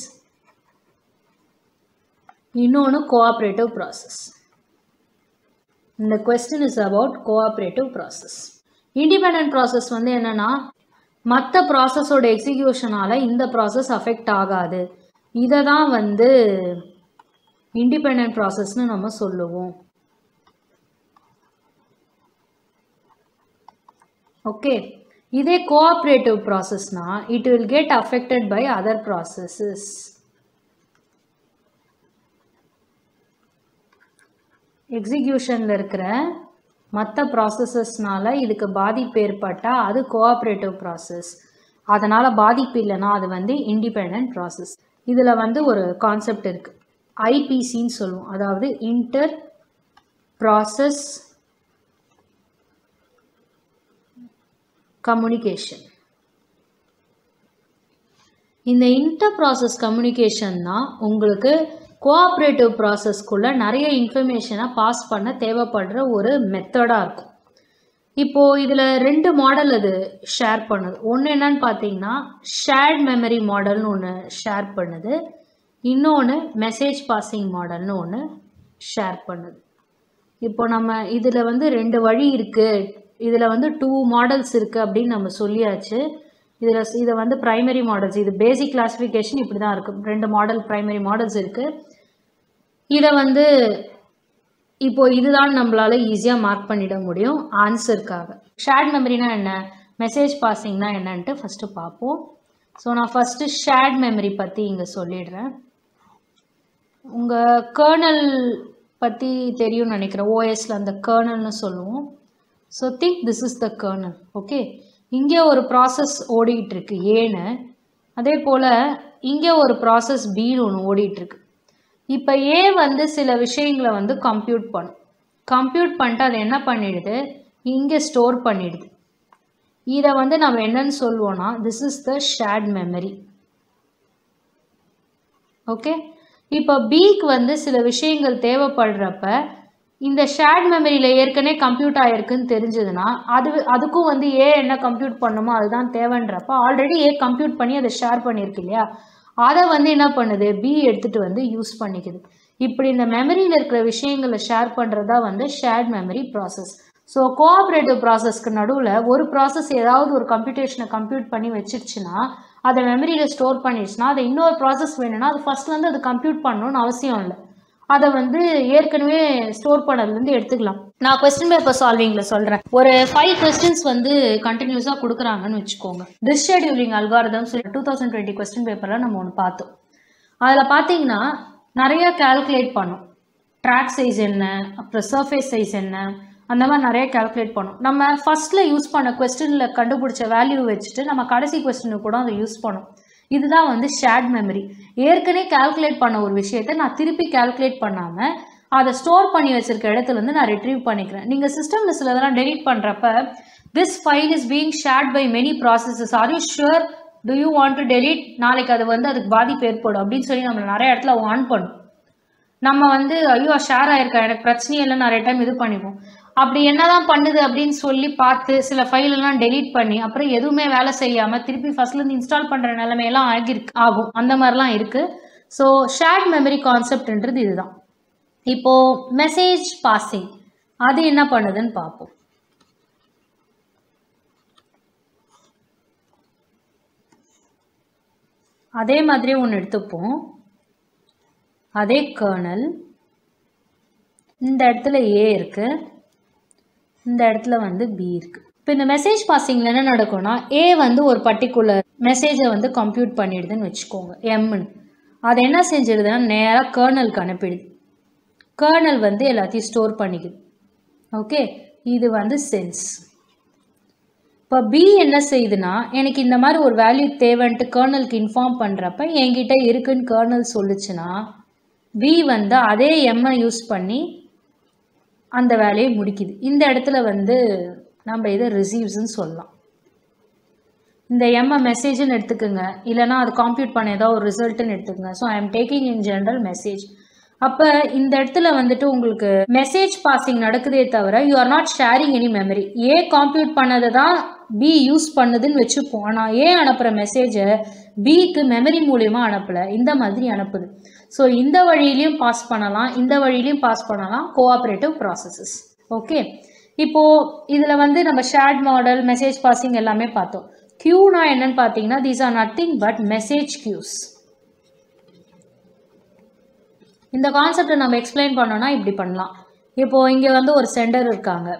இன்னொன்று கோஆப்ரேட்டிவ் ப்ராசஸ் இந்த question is about cooperative process independent process வந்து என்னென்னா மற்ற ப்ராசஸோட எக்ஸிக்யூஷனால் இந்த ப்ராசஸ் அஃபெக்ட் ஆகாது இதை தான் வந்து இண்டிபெண்ட் ப்ராசஸ்னு நம்ம சொல்லுவோம் ஓகே இதே கோஆப்ரேட்டிவ் ப்ராசஸ்னா it will get affected by other processes எக்ஸிக்யூஷனில் இருக்கிற மற்ற ப்ராசஸஸ்னால இதுக்கு பாதிப்பு ஏற்பட்டால் அது கோஆப்ரேட்டிவ் ப்ராசஸ் அதனால் பாதிப்பு இல்லைன்னா அது வந்து இண்டிபெண்ட் ப்ராசஸ் இதில் வந்து ஒரு கான்செப்ட் இருக்குது ஐபிசின்னு சொல்லுவோம் அதாவது இன்டர் ப்ராசஸ் கம்யூனிகேஷன் இந்த இன்டர் ப்ராசஸ் கம்யூனிகேஷன் தான் உங்களுக்கு கோஆப்ரேட்டிவ் ப்ராசஸ்க்குள்ளே நிறைய இன்ஃபர்மேஷனை பாஸ் பண்ண தேவைப்படுற ஒரு மெத்தடாக இருக்கும் இப்போது இதில் ரெண்டு மாடல் அது ஷேர் பண்ணுது ஒன்று என்னன்னு பார்த்தீங்கன்னா ஷேர்ட் மெமரி மாடல்னு ஒன்று ஷேர் பண்ணுது இன்னொன்று மெசேஜ் பாசிங் மாடல்னு ஒன்று ஷேர் பண்ணுது இப்போ நம்ம இதில் வந்து ரெண்டு வழி இருக்குது இதில் வந்து டூ மாடல்ஸ் இருக்குது அப்படின்னு நம்ம சொல்லியாச்சு இதில் இதை வந்து ப்ரைமரி மாடல்ஸ் இது பேசிக் கிளாஸிஃபிகேஷன் இப்படி தான் இருக்குது ரெண்டு மாடல் ப்ரைமரி மாடல்ஸ் இருக்குது இதை வந்து இப்போ இதுதான் நம்மளால ஈஸியாக மார்க் பண்ணிட முடியும் ஆன்சருக்காக ஷேர்ட் மெமரினா என்ன மெசேஜ் பாசிங்னா என்னன்ட்டு ஃபஸ்ட்டு பார்ப்போம் ஸோ நான் ஃபஸ்ட்டு ஷேர்ட் மெமரி பற்றி இங்கே சொல்லிடுறேன் உங்கள் கேர்னல் பற்றி தெரியும்னு நினைக்கிறேன் ஓஎஸில் அந்த கேர்னல்னு சொல்லுவோம் so think this is the kernel okay இங்கே ஒரு ப்ராசஸ் ஓடிக்கிட்டு இருக்கு ஏன்னு அதே போல் இங்கே ஒரு ப்ராசஸ் பின்னு ஒன்று ஓடிட்டுருக்கு இப்போ ஏ வந்து சில விஷயங்களை வந்து கம்ப்யூட் பண்ணும் கம்ப்யூட் பண்ணிட்டு அதை என்ன பண்ணிடுது இங்கே ஸ்டோர் பண்ணிடுது இதை வந்து நம்ம என்னன்னு சொல்லுவோம்னா this is the shared memory okay இப்போ பிக்கு வந்து சில விஷயங்கள் தேவைப்படுறப்ப இந்த ஷேர்ட் மெமரியில் ஏற்கனவே கம்ப்யூட் ஆகிருக்குன்னு தெரிஞ்சதுன்னா அது அதுக்கும் வந்து ஏ என்ன கம்ப்யூட் பண்ணுமோ அதுதான் தேவைன்றப்ப ஆல்ரெடி ஏ கம்ப்யூட் பண்ணி அதை ஷேர் பண்ணியிருக்கு இல்லையா அதை வந்து என்ன பண்ணுது பி எடுத்துகிட்டு வந்து யூஸ் பண்ணிக்குது இப்படி இந்த மெமரியில் இருக்கிற விஷயங்களை ஷேர் பண்ணுறதா வந்து shared memory process so cooperative ப்ராசஸ்க்கு நடுவில் ஒரு ப்ராசஸ் ஏதாவது ஒரு கம்ப்யூட்டேஷனை கம்ப்யூட் பண்ணி வச்சிருச்சுன்னா அதை மெமரியில் ஸ்டோர் பண்ணிடுச்சுன்னா அதை இன்னொரு ப்ராசஸ் வேணும்னா அது ஃபஸ்ட்லேருந்து அது கம்ப்யூட் பண்ணணும்னு அவசியம் இல்லை அதை வந்து ஏற்கனவே ஸ்டோர் பண்ணதுலேருந்து எடுத்துக்கலாம் நான் கொஸ்டின் பேப்பர் சால்விங்கில் சொல்கிறேன் ஒரு ஃபைவ் கொஸ்டின்ஸ் வந்து கண்டினியூஸாக கொடுக்குறாங்கன்னு வச்சுக்கோங்க disk scheduling algorithms two thousand twenty question பேப்பரில் நம்ம ஒன்று பார்த்தோம் அதில் பார்த்தீங்கன்னா நிறைய கால்குலேட் பண்ணும் ட்ராக் சைஸ் என்ன அப்புறம் சர்ஃபேஸ் சைஸ் என்ன அந்த மாதிரி நிறைய கால்குலேட் பண்ணும் நம்ம ஃபஸ்ட்டில் யூஸ் பண்ண கொஸ்டினில் கண்டுபிடிச்ச வேல்யூ வச்சுட்டு நம்ம கடைசி கொஸ்டினுக்கு கூட அதை யூஸ் பண்ணோம் இதுதான் வந்து ஷேர்ட் மெமரி ஏற்கனவே கால்குலேட் பண்ண ஒரு விஷயத்தை நான் திருப்பி கால்குலேட் பண்ணாமல் அதை ஸ்டோர் பண்ணி வச்சிருக்க இடத்துலேருந்து நான் ரிட்ரீவ் பண்ணிக்கிறேன் நீங்கள் சிஸ்டம் லிஸ்ட்டில் இதெல்லாம் டெலிட் பண்ணுறப்ப this file is being shared by many processes are you sure to you want to delete நாளைக்கு அது வந்து அதுக்கு பாதிப்பு ஏற்படும் அப்படின்னு சொல்லி நம்மளை நிறைய இடத்துல ஆன் பண்ணும் நம்ம வந்து ஐயோ ஷேர் ஆயிருக்கா எனக்கு பிரச்சனையே இல்லை நிறைய டைம் இது பண்ணிப்போம் அப்படி என்னதான் பண்ணுது அப்படின்னு சொல்லி பார்த்து சில ஃபைல் எல்லாம் டெலீட் பண்ணி அப்புறம் எதுவுமே வேலை செய்யாம திருப்பி ஃபர்ஸ்ட்ல இருந்து இன்ஸ்டால் பண்ற நிலைமையெல்லாம் ஆகிருக்கு ஆகும் அந்த மாதிரிலாம் இருக்கு ஸோ ஷேர்ட் மெமரி கான்செப்ட்ன்றது இதுதான் இப்போ மெசேஜ் பாசிங் அது என்ன பண்ணுதுன்னு பார்ப்போம் அதே மாதிரி ஒன்று எடுத்துப்போம் அதே கர்னல் இந்த இடத்துல ஏ இருக்கு இந்த இடத்துல வந்து பி இருக்கு இப்போ இந்த மெசேஜ் பாசிங்கில் என்ன நடக்கும்னா ஏ வந்து ஒரு பர்டிகுலர் மெசேஜை வந்து கம்ப்யூட் பண்ணிடுதுன்னு வச்சுக்கோங்க எம்னு அது என்ன செஞ்சிடுதுன்னா நேராக கர்னலுக்கு அனுப்பிடுது கர்னல் வந்து எல்லாத்தையும் ஸ்டோர் பண்ணிக்குது ஓகே இது வந்து சென்ஸ் இப்போ பி என்ன செய்யுதுன்னா எனக்கு இந்த மாதிரி ஒரு வேல்யூ தேவைன்ட்டு கர்னலுக்கு இன்ஃபார்ம் பண்ணுறப்ப என்கிட்ட இருக்குன்னு கர்னல் சொல்லுச்சுன்னா பி வந்து அதே எம்ஐ யூஸ் பண்ணி அந்த வேலையை முடிக்குது இந்த இடத்துல வந்து நம்ம இதை ரிசீவ்ஸ்ன்னு சொல்லலாம் இந்த எம்ஐ மெசேஜ்னு எடுத்துக்கோங்க இல்லைனா அது காம்ப்யூட் பண்ண ஏதோ ஒரு ரிசல்ட்டுன்னு எடுத்துக்கோங்க so I am taking in general message அப்போ இந்த இடத்துல வந்துட்டு உங்களுக்கு மெசேஜ் பாசிங் நடக்குதே தவிர you are not sharing any memory a compute பண்ணதை தான் பி யூஸ் பண்ணுதுன்னு வச்சுப்போம் ஆனால் ஏ அனுப்புகிற மெசேஜை பிக்கு மெமரி மூலியமாக அனுப்பலை இந்த மாதிரி அனுப்புது ஸோ இந்த வழியிலையும் பாஸ் பண்ணலாம் இந்த வழியிலையும் பாஸ் பண்ணலாம் கோஆப்ரேட்டிவ் ப்ராசஸஸ் ஓகே இப்போ இதில் வந்து நம்ம ஷேர்ட் மாடல் மெசேஜ் பாசிங் எல்லாமே பார்த்தோம் கியூனா என்னன்னு பார்த்தீங்கன்னா these are nothing but message queues இந்த கான்செப்டை நம்ம எக்ஸ்பிளைன் பண்ணோம்னா இப்படி பண்ணலாம் இப்போ இங்கே வந்து ஒரு சென்டர் இருக்காங்க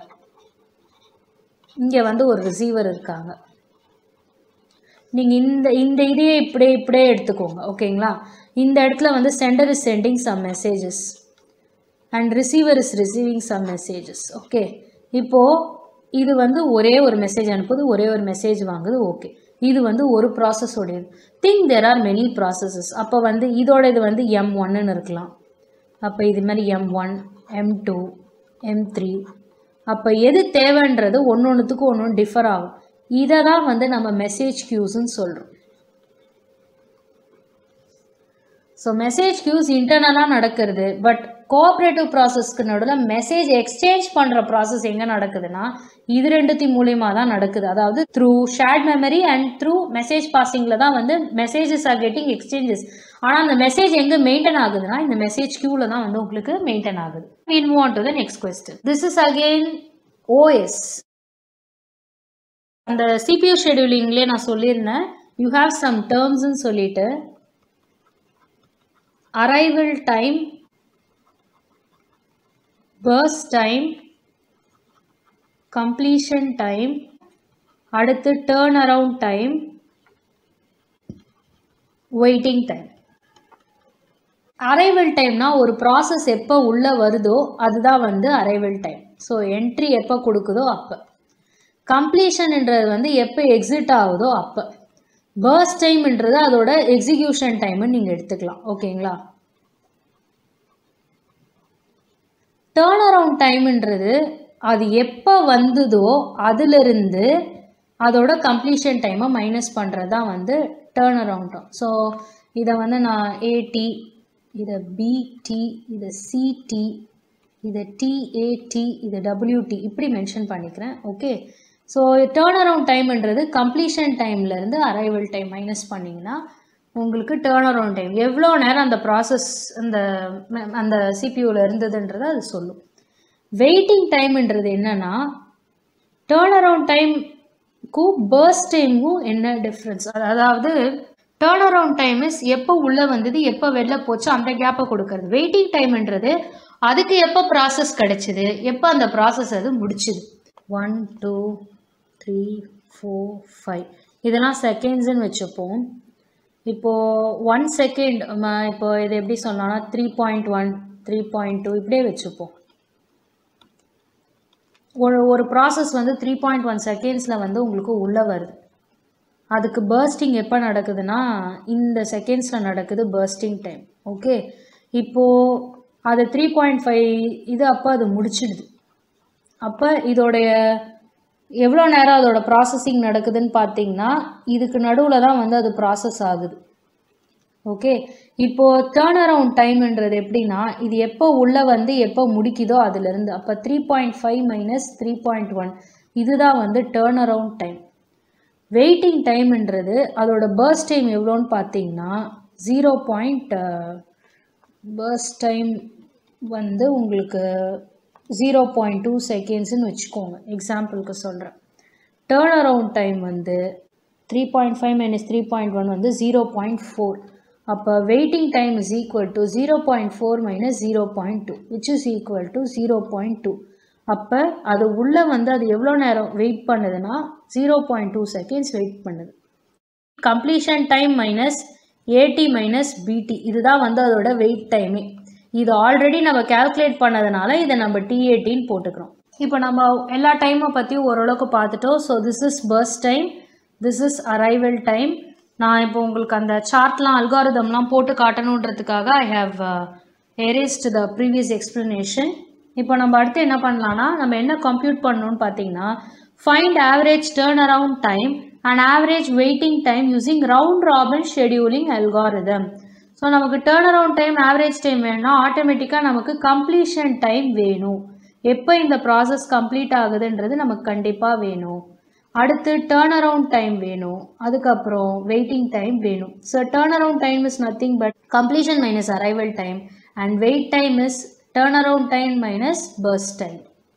இங்கே வந்து ஒரு ரிசீவர் இருக்காங்க நீங்கள் இந்த இந்த இதையே இப்படியே இப்படியே எடுத்துக்கோங்க ஓகேங்களா இந்த இடத்துல வந்து sender is sending some messages and receiver is receiving some messages okay இப்போது இது வந்து ஒரே ஒரு மெசேஜ் அனுப்புது ஒரே ஒரு மெசேஜ் வாங்குது ஓகே இது வந்து ஒரு ப்ராசஸ் உடையது think there are many processes அப்போ வந்து இதோட இது வந்து எம் ஒன்னு இருக்கலாம் அப்போ இது மாதிரி M one M two M three அப்போ எது தேவைன்றது ஒன்று ஒன்றுத்துக்கு ஒன்று ஒன்று டிஃபர் ஆகும் இதை தான் வந்து நம்ம மெசேஜ் க்யூஸ்ன்னு சொல்கிறோம் ஸோ மெசேஜ் க்யூஸ் இன்டர்னலாக நடக்கிறது பட் கோஆப்ரேட்டிவ் ப்ராசஸ்க்கு நடுவில் மெசேஜ் எக்ஸ்சேஞ்ச் பண்ணுற ப்ராசஸ் எங்கே நடக்குதுன்னா இது ரெண்டுத்தையும் மூலியமாக தான் நடக்குது அதாவது through shared memory and through message பாசிங்கில் தான் வந்து மெசேஜஸ் ஆர் கெட்டிங் எக்ஸ்சேஞ்சஸ் ஆனால் அந்த மெசேஜ் எங்கே மெயின்டைன் ஆகுதுன்னா இந்த மெசேஜ் க்யூவில் தான் வந்து உங்களுக்கு மெயின்டைன் ஆகுது we move on to the next question this is again OS அந்த சிபியூ ஷெடியூலிங்லேயே நான் சொல்லியிருந்தேன் யூ ஹாவ் சம் டேர்ம்ஸ்ன்னு சொல்லிட்டு arrival time burst time completion time அடுத்து turn around time waiting time arrival டைம்னா ஒரு ப்ராசஸ் எப்போ உள்ளே வருதோ அதுதான் வந்து அரைவல் டைம் ஸோ என்ட்ரி எப்போ கொடுக்குதோ அப்போ கம்ப்ளீஷன்ன்றது வந்து எப்போ எக்ஸிட் ஆகுதோ அப்போ பர்ஸ் டைம்ன்றது அதோட எக்ஸிக்யூஷன் டைம்னு நீங்கள் எடுத்துக்கலாம் ஓகேங்களா டேர்ன் அரவுண்ட் டைம்ன்றது அது எப்போ வந்ததோ அதிலிருந்து அதோட கம்ப்ளீஷன் டைமை மைனஸ் பண்ணுறது தான் வந்து டேர்ன் அரவுண்ட் ஸோ இதை வந்து நான் ஏடி இதை பிடி இதை சிடி இதை டிஏடி இதை டபிள்யூடி இப்படி மென்ஷன் பண்ணிக்கிறேன் ஓகே ஸோ டேர்ன் அரவுண்ட் டைம்ன்றது கம்ப்ளீஷன் டைம்லேருந்து அரைவல் டைம் மைனஸ் பண்ணிங்கன்னா உங்களுக்கு டேர்ன் அரவுண்ட் டைம் எவ்வளோ நேரம் அந்த ப்ராசஸ் அந்த ம- அந்த சிபியூவில் இருந்ததுன்றதை அது சொல்லும் வெயிட்டிங் டைம்ன்றது என்னன்னா டேர்ன் அரவுண்ட் டைம்க்கும் பர்ஸ் டைமுக்கும் என்ன டிஃப்ரென்ஸ் அதாவது டேர்ன் அரவுண்ட் டைம் இஸ் எப்போ உள்ளே வந்தது எப்போ வெளில போச்சு அந்த கேப்பை கொடுக்கறது வெயிட்டிங் டைம்ன்றது அதுக்கு எப்போ ப்ராசஸ் கிடைச்சிது எப்போ அந்த ப்ராசஸ் அது முடிச்சுது one two three four five இதெல்லாம் செகண்ட்ஸ்ன்னு வச்சுப்போம் இப்போது ஒன் செகண்ட் இப்போ இது எப்படி சொல்லலாம்னா three point one three point two இப்படியே வச்சுப்போம் ஒரு ஒரு ப்ராசஸ் வந்து த்ரீ பாயிண்ட் ஒன் செகண்ட்ஸில் வந்து உங்களுக்கு உள்ளே வருது அதுக்கு பர்ஸ்டிங் எப்போ நடக்குதுன்னா இந்த செகண்ட்ஸில் நடக்குது பர்ஸ்டிங் டைம் ஓகே இப்போது அது த்ரீ பாயிண்ட் ஃபைவ் இது அப்போ அது முடிச்சிடுது அப்போ இதோடைய எவ்வளோ நேரம் அதோட ப்ராசஸிங் நடக்குதுன்னு பார்த்தீங்கன்னா இதுக்கு நடுவில் தான் வந்து அது ப்ராசஸ் ஆகுது ஓகே இப்போ டேர்ன் அரவுண்ட் டைம்ன்றது எப்படின்னா இது எப்போ உள்ளே வந்து எப்போ முடிக்குதோ அதுலேருந்து அப்போ three point five minus three point one இதுதான் வந்து டேர்ன் அரவுண்ட் டைம் வெயிட்டிங் டைம்ன்றது அதோட பர்ஸ்ட் டைம் எவ்வளோன்னு பார்த்தீங்கன்னா ஜீரோ பாயிண்ட் பர்ஸ்ட் டைம் வந்து உங்களுக்கு ஜீரோ பாயிண்ட் டூ செகண்ட்ஸ்னு வச்சுக்கோங்க எக்ஸாம்பிளுக்கு சொல்கிறேன் டேர்ன் அரவுண்ட் டைம் வந்து three point five minus three point one வந்து ஜீரோ பாயிண்ட் ஃபோர் அப்போ waiting time is equal to zero point four minus zero point two which is equal to zero point two அப்போ அது உள்ளே வந்து அது எவ்வளோ நேரம் வெயிட் பண்ணுதுன்னா zero point two seconds wait பண்ணுது completion time minus AT minus BT இதுதான் வந்து அதோட வெயிட் டைமே இது ஆல்ரெடி நம்ம கால்குலேட் பண்ணதுனால இதை நம்ம டிஏடின்னு போட்டுக்கிறோம் இப்போ நம்ம எல்லா டைமை பற்றியும் ஓரளவுக்கு பார்த்துட்டோம் so this is burst time this is arrival time நான் இப்போ உங்களுக்கு அந்த சார்ட்லாம் அல்காரிதம்லாம் போட்டு காட்டணுன்றதுக்காக I have erased the previous explanation இப்போ நம்ம அடுத்து என்ன பண்ணலாம்னா நம்ம என்ன கம்ப்யூட் பண்ணணும்னு பார்த்தீங்கன்னா find average turn around time and average waiting time using round robin scheduling algorithm so நமக்கு turn around time average time வேணும்னா ஆட்டோமேட்டிக்காக நமக்கு கம்ப்ளீஷன் டைம் வேணும் எப்போ இந்த ப்ராசஸ் கம்ப்ளீட் ஆகுதுன்றது நமக்கு கண்டிப்பாக வேணும் அடுத்து டேர்ன் அரவுண்ட் டைம் வேணும் அதுக்கப்புறம் வெயிட்டிங் டைம் வேணும் so turn around time is nothing but completion minus arrival time and wait time is turn around time minus burst time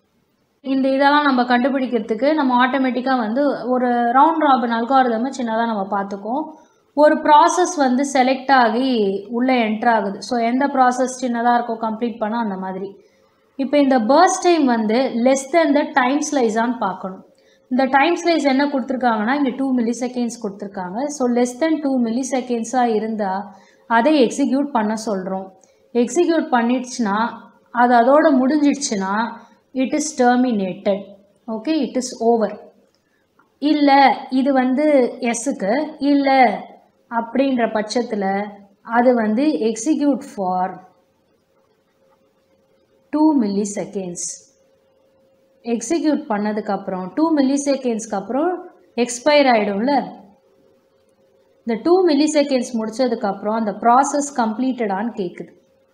இந்த இதெல்லாம் நம்ம கண்டுபிடிக்கிறதுக்கு நம்ம ஆட்டோமேட்டிக்காக வந்து ஒரு ரவுண்ட் ராபின் அல்காரிதமை சின்னதாக நம்ம பார்த்துக்கோம் ஒரு ப்ராசஸ் வந்து செலக்ட் ஆகி உள்ளே என்ட்ரு ஆகுது ஸோ எந்த ப்ராசஸ் சின்னதாக இருக்கோ கம்ப்ளீட் பண்ண அந்த மாதிரி இப்போ இந்த பர்ஸ்ட் டைம் வந்து லெஸ் தென் த டைம் ஸ்லைஸான்னு பார்க்கணும் இந்த டைம் ஸ்லைஸ் என்ன கொடுத்துருக்காங்கன்னா இங்கே டூ மில்லி செகண்ட்ஸ் கொடுத்துருக்காங்க ஸோ லெஸ் தென் டூ மில்லி செகண்ட்ஸாக இருந்தால் அதை எக்ஸிக்யூட் பண்ண சொல்கிறோம் எக்ஸிக்யூட் பண்ணிடுச்சுன்னா அது அதோட முடிஞ்சிடுச்சுன்னா it is terminated okay it is over இல்லை இது வந்து எஸ்ஸுக்கு இல்லை அப்படின்ற பட்சத்தில் அது வந்து execute for two milliseconds execute பண்ணதுக்கப்புறம் டூ மில்லி செகண்ட்ஸ்க்கு அப்புறம் எக்ஸ்பயர் ஆகிடும்ல இந்த டூ மில்லி செகண்ட்ஸ் முடிச்சதுக்கப்புறம் அந்த ப்ராசஸ் கம்ப்ளீட்டடான்னு கேட்குது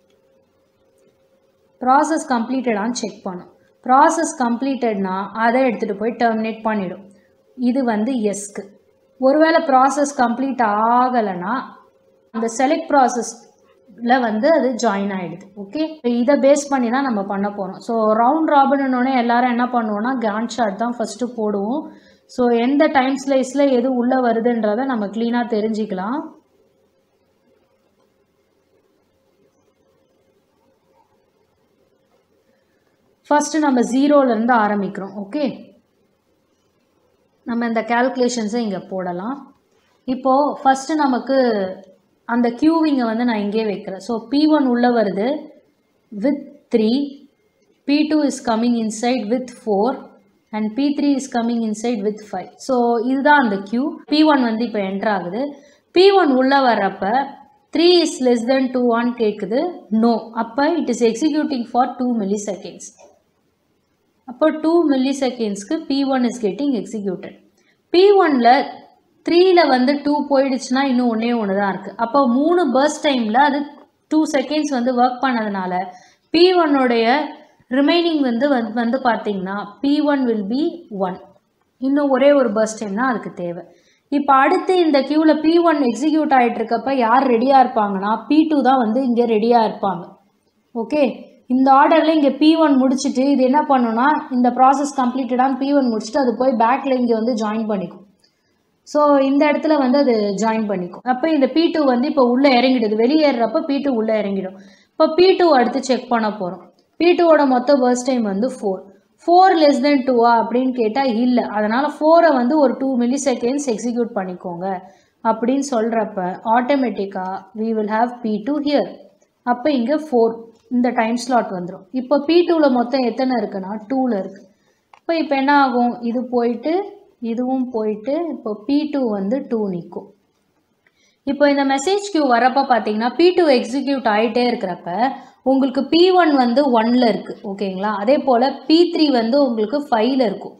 ப்ராசஸ் கம்ப்ளீட்டடான்னு செக் பண்ணும் ப்ராசஸ் கம்ப்ளீட்டட்னா அதை எடுத்துகிட்டு போய் டெர்மினேட் பண்ணிடும் இது வந்து எஸ்க்கு ஒருவேளை ப்ராசஸ் கம்ப்ளீட் ஆகலைன்னா அந்த செலக்ட் ப்ராசஸில் வந்து அது ஜாயின் ஆகிடுது ஓகே இதை பேஸ் பண்ணி தான் நம்ம பண்ண போகிறோம் ஸோ ரவுண்ட் ராபின்னொடனே எல்லாரும் என்ன பண்ணுவோம்னா கேன் ஷாட் தான் ஃபஸ்ட்டு போடுவோம் ஸோ எந்த டைம் ஸ்லைஸில் எது உள்ளே வருதுன்றதை நம்ம க்ளீனாக தெரிஞ்சுக்கலாம் ஃபஸ்ட்டு நம்ம ஜீரோலேருந்து ஆரம்பிக்கிறோம் ஓகே நம்ம இந்த கேல்குலேஷன்ஸை இங்கே போடலாம் இப்போது ஃபஸ்ட்டு நமக்கு அந்த கியூவிங்கை வந்து நான் இங்கே வைக்கிறேன் ஸோ பி ஒன் உள்ளே வருது with three P two is coming inside with four and P three is coming inside with five so இதுதான் அந்த கியூ பி ஒன் வந்து இப்போ என்ட்ரு ஆகுது பி ஒன் உள்ளே வர்றப்ப three is less than two one கேட்குது நோ அப்போ it is executing for two milliseconds அப்போ டூ மில்லி செகண்ட்ஸ்க்கு P one is getting executed P ஒனில் த்ரீயில் வந்து டூ போயிடுச்சுன்னா இன்னும் ஒன்றே ஒன்று தான் இருக்குது அப்போ மூணு பர்ஸ் டைமில் அது டூ செகண்ட்ஸ் வந்து ஒர்க் பண்ணதுனால பி ஒன்னுடைய ரிமைனிங் வந்து வந்து வந்து பார்த்தீங்கன்னா P one will P one இன்னும் ஒரே ஒரு பஸ் டைம் தான் அதுக்கு தேவை இப்போ அடுத்து இந்த க்யூவில் பி ஒன் எக்ஸிக்யூட் ஆகிட்டு இருக்கப்ப யார் ரெடியாக இருப்பாங்கன்னா பி டூ தான் வந்து இங்கே ரெடியாக இருப்பாங்க ஓகே இந்த ஆர்டரில் இங்கே பி ஒன் முடிச்சுட்டு இது என்ன பண்ணுன்னா இந்த ப்ராசஸ் கம்ப்ளீட்டடாக பி ஒன் முடிச்சுட்டு அது போய் பேக்கில் இங்கே வந்து ஜாயின் பண்ணிக்கும் ஸோ இந்த இடத்துல வந்து அது ஜாயின் பண்ணிக்கும் அப்போ இந்த பி டூ வந்து இப்போ உள்ளே இறங்கிடுது வெளியேறப்ப பி டூ உள்ளே இறங்கிடும் இப்போ பி டூ அடுத்து செக் பண்ண போகிறோம் பி டூவோட மொத்த பர்ஸ் டைம் வந்து ஃபோர் ஃபோர் லெஸ் தென் டூவா அப்படின்னு கேட்டால் இல்லை அதனால் ஃபோரை வந்து ஒரு டூ மில்லி செகண்ட்ஸ் எக்ஸிக்யூட் பண்ணிக்கோங்க அப்படின்னு சொல்கிறப்ப ஆட்டோமேட்டிக்காக we will have P two here அப்போ இங்கே ஃபோர் இந்த டைம் ஸ்லாட் வந்துடும் இப்போ பி டூவில் மொத்தம் எத்தனை இருக்குன்னா டூவில் இருக்குது இப்போ இப்போ என்ன ஆகும் இது போயிட்டு இதுவும் போயிட்டு இப்போ பி டூ வந்து டூ நிற்கும் இப்போ இந்த மெசேஜ் கியூ வரப்போ பார்த்தீங்கன்னா பி டூ எக்ஸிக்யூட் ஆகிட்டே இருக்கிறப்ப உங்களுக்கு பி ஒன் வந்து ஒன்ல இருக்குது ஓகேங்களா அதே போல் பி த்ரீ வந்து உங்களுக்கு ஃபைவ்ல இருக்கும்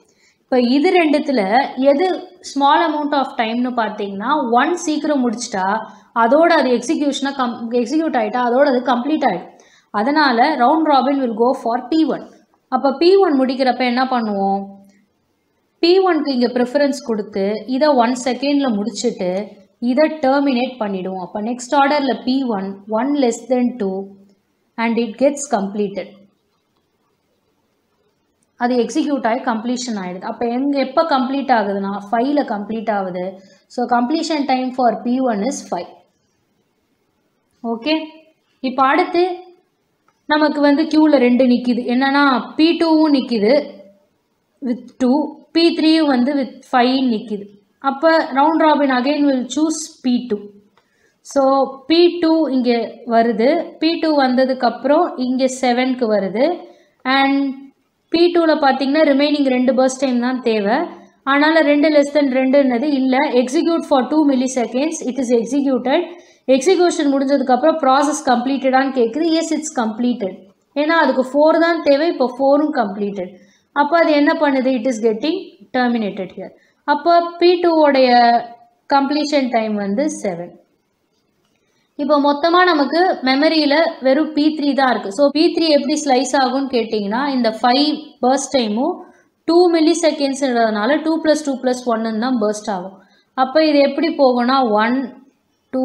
இப்போ இது ரெண்டுத்தில் எது ஸ்மால் அமௌண்ட் ஆஃப் டைம்னு பார்த்தீங்கன்னா ஒன் சீக்கிரம் முடிச்சிட்டா அதோட அது எக்ஸிக்யூஷனாக கம் எக்ஸிக்யூட் ஆகிட்டா அதோட அது கம்ப்ளீட் ஆகிடும் அதனால் round robin will go for P one அப்போ பி ஒன் முடிக்கிறப்ப என்ன பண்ணுவோம் பி ஒன்க்கு இங்கே ப்ரிஃபரன்ஸ் கொடுத்து இதை ஒன் செகண்டில் முடிச்சுட்டு இதை டெர்மினேட் பண்ணிவிடுவோம் அப்போ நெக்ஸ்ட் ஆர்டரில் P one one less than two and it gets completed அது எக்ஸிக்யூட் ஆகி கம்ப்ளீஷன் ஆகிடுது அப்போ எங்கே எப்போ கம்ப்ளீட் ஆகுதுன்னா ஃபைவ்ல கம்ப்ளீட் ஆகுது so completion time for P one is five okay இப்போ அடுத்து நமக்கு வந்து க்யூவில் ரெண்டு நிற்கிது என்னன்னா பி டூவும் நிற்கிது வித் டூ பி த்ரீயும் வந்து வித் ஃபைவ் நிற்கிது அப்போ round robin again will choose P two so P two இங்கே வருது பி டூ வந்ததுக்கப்புறம் இங்கே செவனுக்கு வருது அண்ட் பி டூவில் பார்த்தீங்கன்னா ரிமைனிங் ரெண்டு பர்ஸ் டைம் தான் தேவை அதனால் ரெண்டு லெஸ் தென் ரெண்டுன்னது இல்லை execute for two milliseconds it is executed execution முடிஞ்சதுக்கப்புறம் ப்ராசஸ் கம்ப்ளீட்டடான்னு கேட்குது எஸ் இட்ஸ் கம்ப்ளீட்டட் ஏன்னா அதுக்கு ஃபோர் தான் தேவை இப்போ ஃபோரும் கம்ப்ளீட்டட் அப்போ அது என்ன பண்ணுது it is getting terminated here அப்போ பி டூவோடைய கம்ப்ளீஷன் டைம் வந்து செவன் இப்போ மொத்தமாக நமக்கு மெமரியில் வெறும் பி த்ரீ தான் இருக்குது ஸோ பி த்ரீ எப்படி ஸ்லைஸ் ஆகும்னு கேட்டிங்கன்னா இந்த ஃபைவ் பர்ஸ்ட் டைமும் டூ மில்லி செகண்ட்ஸ்ன்றதுனால டூ ப்ளஸ் டூ ப்ளஸ் ஒன்னு தான் பர்ஸ்ட் ஆகும் அப்போ இது எப்படி போகும்னா one two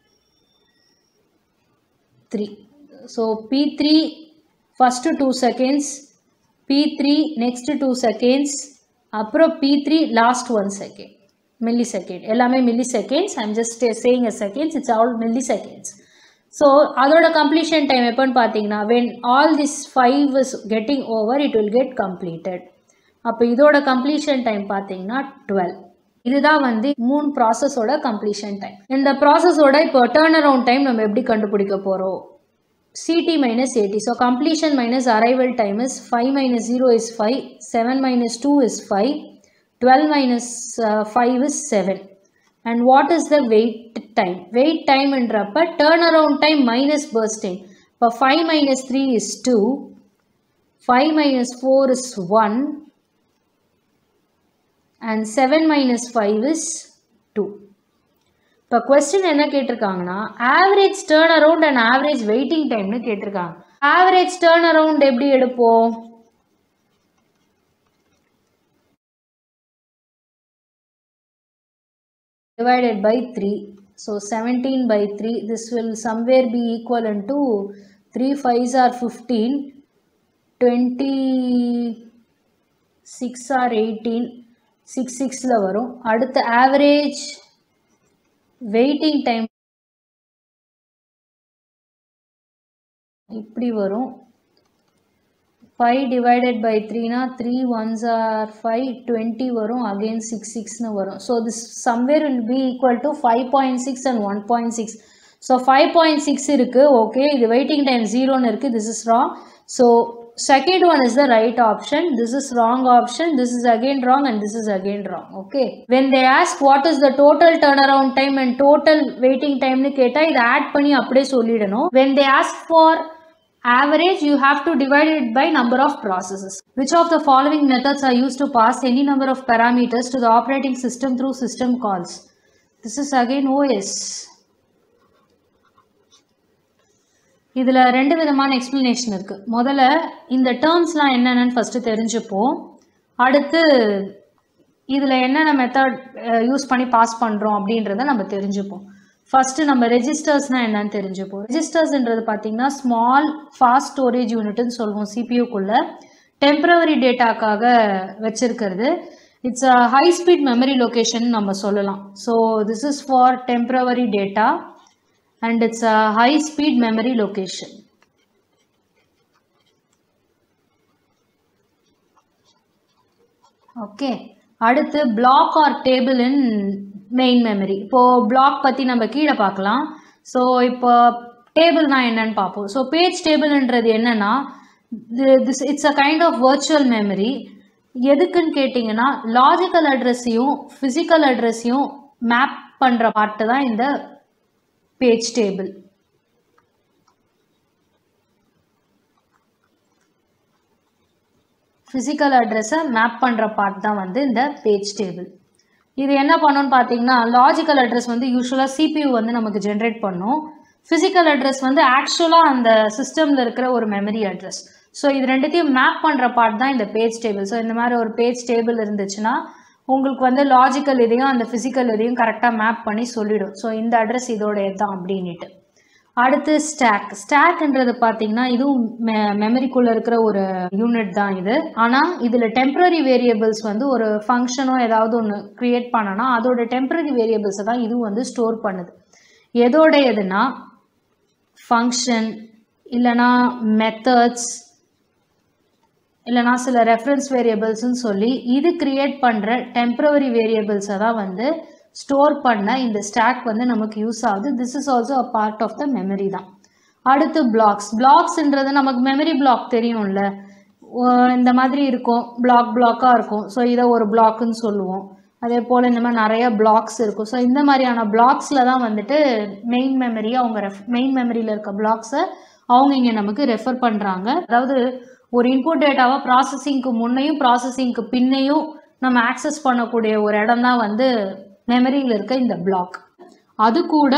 three so P three first two seconds P three next two seconds அப்புறம் P three last one second millisecond எல்லாமே milliseconds I'm just saying a seconds it's all milliseconds so அதோட completion time எப்போன்னு பார்த்தீங்கன்னா when all this five is getting over it will get completed அப்போ இதோட completion time பார்த்தீங்கன்னா twelve இதுதான் வந்து மூணு ப்ராசஸோட கம்ப்ளீஷன் டைம் இந்த ப்ராசஸோட இப்போ டேர்ன் அரவுண்ட் டைம் நம்ம எப்படி கண்டுபிடிக்க போகிறோம் CT minus AT. So completion minus arrival time is 5 minus 0 is 5, 7 minus 2 is 5, 12 minus uh, 5 is 7. And what is the wait time? Wait time என்றப்ப turnaround time minus burst time. இப்போ 5 minus 3 is 2, 5 minus 4 is 1, and 7 minus 5 is 2. இப்போ question என்ன கேட்டிருக்காங்கன்னா average turn around and average waiting டைம்னு கேட்டிருக்காங்க average turn around எப்படி எடுப்போம் divided by 3 so 17 by 3 this will somewhere be equivalent to 3 5s are 15 26 are 18 6 6ல வரும் அடுத்த ஆவரேஜ் வெயிட்டிங் டைம் இப்படி வரும் ஃபைவ் டிவைடட் பை த்ரீனா three ones are five twenty வரும் அகெயின் சிக்ஸ் சிக்ஸ்னு வரும் so this somewhere will be equal to five point six and one point six so five point six இருக்குது okay இது waiting time ஜீரோன்னு இருக்குது this is wrong so second one is the right option this is wrong option this is again wrong and this is again wrong okay when they ask what is the total turnaround time and total waiting time னு கேட்டா இதை add பண்ணி அப்படியே சொல்லிடணும் when they ask for average you have to divide it by number of processes which of the following methods are used to pass any number of parameters to the operating system through system calls this is again OS இதில் ரெண்டு விதமான explanation இருக்குது முதல்ல இந்த டேர்ம்ஸ்லாம் என்னென்னு first தெரிஞ்சுப்போம் அடுத்து இதில் என்னென்ன மெத்தட் யூஸ் பண்ணி பாஸ் பண்ணுறோம் அப்படின்றத நம்ம தெரிஞ்சுப்போம் ஃபஸ்ட்டு நம்ம ரெஜிஸ்டர்ஸ்னால் என்னன்னு தெரிஞ்சுப்போம் ரெஜிஸ்டர்ஸ்ன்றது பார்த்திங்கன்னா ஸ்மால் ஃபாஸ்ட் ஸ்டோரேஜ் யூனிட்னு சொல்லுவோம் சிபியூக்குள்ளே டெம்ப்ரவரி டேட்டாக்காக வச்சுருக்கிறது it's a high speed memory location நம்ம சொல்லலாம் so this is for temporary data and it's a high speed memory location. Okay அடுத்து block or table in main memory இப்போது பிளாக் பற்றி நம்ம கீழே பார்க்கலாம் ஸோ இப்போ டேபிள்னா என்னன்னு பார்ப்போம் ஸோ பேஜ் டேபிள்ன்றது என்னன்னா this it's a kind of virtual memory எதுக்குன்னு கேட்டிங்கன்னா லாஜிக்கல் அட்ரஸையும் ஃபிசிக்கல் அட்ரஸையும் மேப் பண்ணுற பாட்டு தான் இந்த பேஜ் டேபிள் ஃபிசிக்கல் அட்ரஸை மேப் பண்ணுற பார்ட் தான் வந்து இந்த பேஜ் டேபிள் இது என்ன பண்ணுன்னு பார்த்தீங்கன்னா லாஜிக்கல் அட்ரஸ் வந்து யூஸ்வலாக சிபியூ வந்து நமக்கு ஜென்ரேட் பண்ணும் ஃபிசிக்கல் அட்ரஸ் வந்து ஆக்சுவலாக அந்த சிஸ்டமில் இருக்கிற ஒரு மெமரி அட்ரஸ் ஸோ இது ரெண்டுத்தையும் மேப் பண்ணுற பார்ட் தான் இந்த பேஜ் டேபிள் ஸோ இந்த மாதிரி ஒரு பேஜ் டேபிள் இருந்துச்சுன்னா உங்களுக்கு வந்து லாஜிக்கல் இதையும் அந்த ஃபிசிக்கல் இதையும் கரெக்டாக மேப் பண்ணி சொல்லிடும் ஸோ இந்த அட்ரஸ் இதோடைய தான் அப்படின்ட்டு அடுத்து ஸ்டாக் ஸ்டாக்ன்றது பார்த்தீங்கன்னா இதுவும் மெ மெமரிக்குள்ளே இருக்கிற ஒரு யூனிட் தான் இது ஆனால் இதில் டெம்பரரி வேரியபிள்ஸ் வந்து ஒரு ஃபங்க்ஷனோ ஏதாவது ஒன்று க்ரியேட் பண்ணனா அதோட டெம்பரரி வேரியபிள்ஸை தான் இதுவும் வந்து ஸ்டோர் பண்ணுது எதோட எதுனா ஃபங்க்ஷன் இல்லைனா மெத்தட்ஸ் இல்லைனா சில ரெஃபரன்ஸ் வேரியபிள்ஸ்னு சொல்லி இது க்ரியேட் பண்ணுற டெம்பரவரி வேரியபிள்ஸை தான் வந்து ஸ்டோர் பண்ண இந்த ஸ்டாக் வந்து நமக்கு யூஸ் ஆகுது this is also a part of the memory தான் அடுத்து பிளாக்ஸ் பிளாக்ஸ்ன்றது நமக்கு மெமரி பிளாக் தெரியும்ல ஓ- இந்த மாதிரி இருக்கும் பிளாக் பிளாக்காக இருக்கும் ஸோ இதை ஒரு பிளாக்குன்னு சொல்லுவோம் அதே போல் இந்த மாதிரி நிறைய பிளாக்ஸ் இருக்கும் ஸோ இந்த மாதிரியான பிளாக்ஸில் தான் வந்துட்டு மெயின் மெமரி அவங்க ரெஃப் மெயின் மெமரியில் இருக்க பிளாக்ஸை அவங்க இங்கே நமக்கு ரெஃபர் பண்ணுறாங்க அதாவது ஒரு இன்புட் டேட்டாவை ப்ராசஸிங்க்கு முன்னையும் ப்ராசஸிங்க்கு பின்னையும் நம்ம ஆக்சஸ் பண்ணக்கூடிய ஒரு இடம் தான் வந்து மெமரியில் இருக்க இந்த பிளாக் அது கூட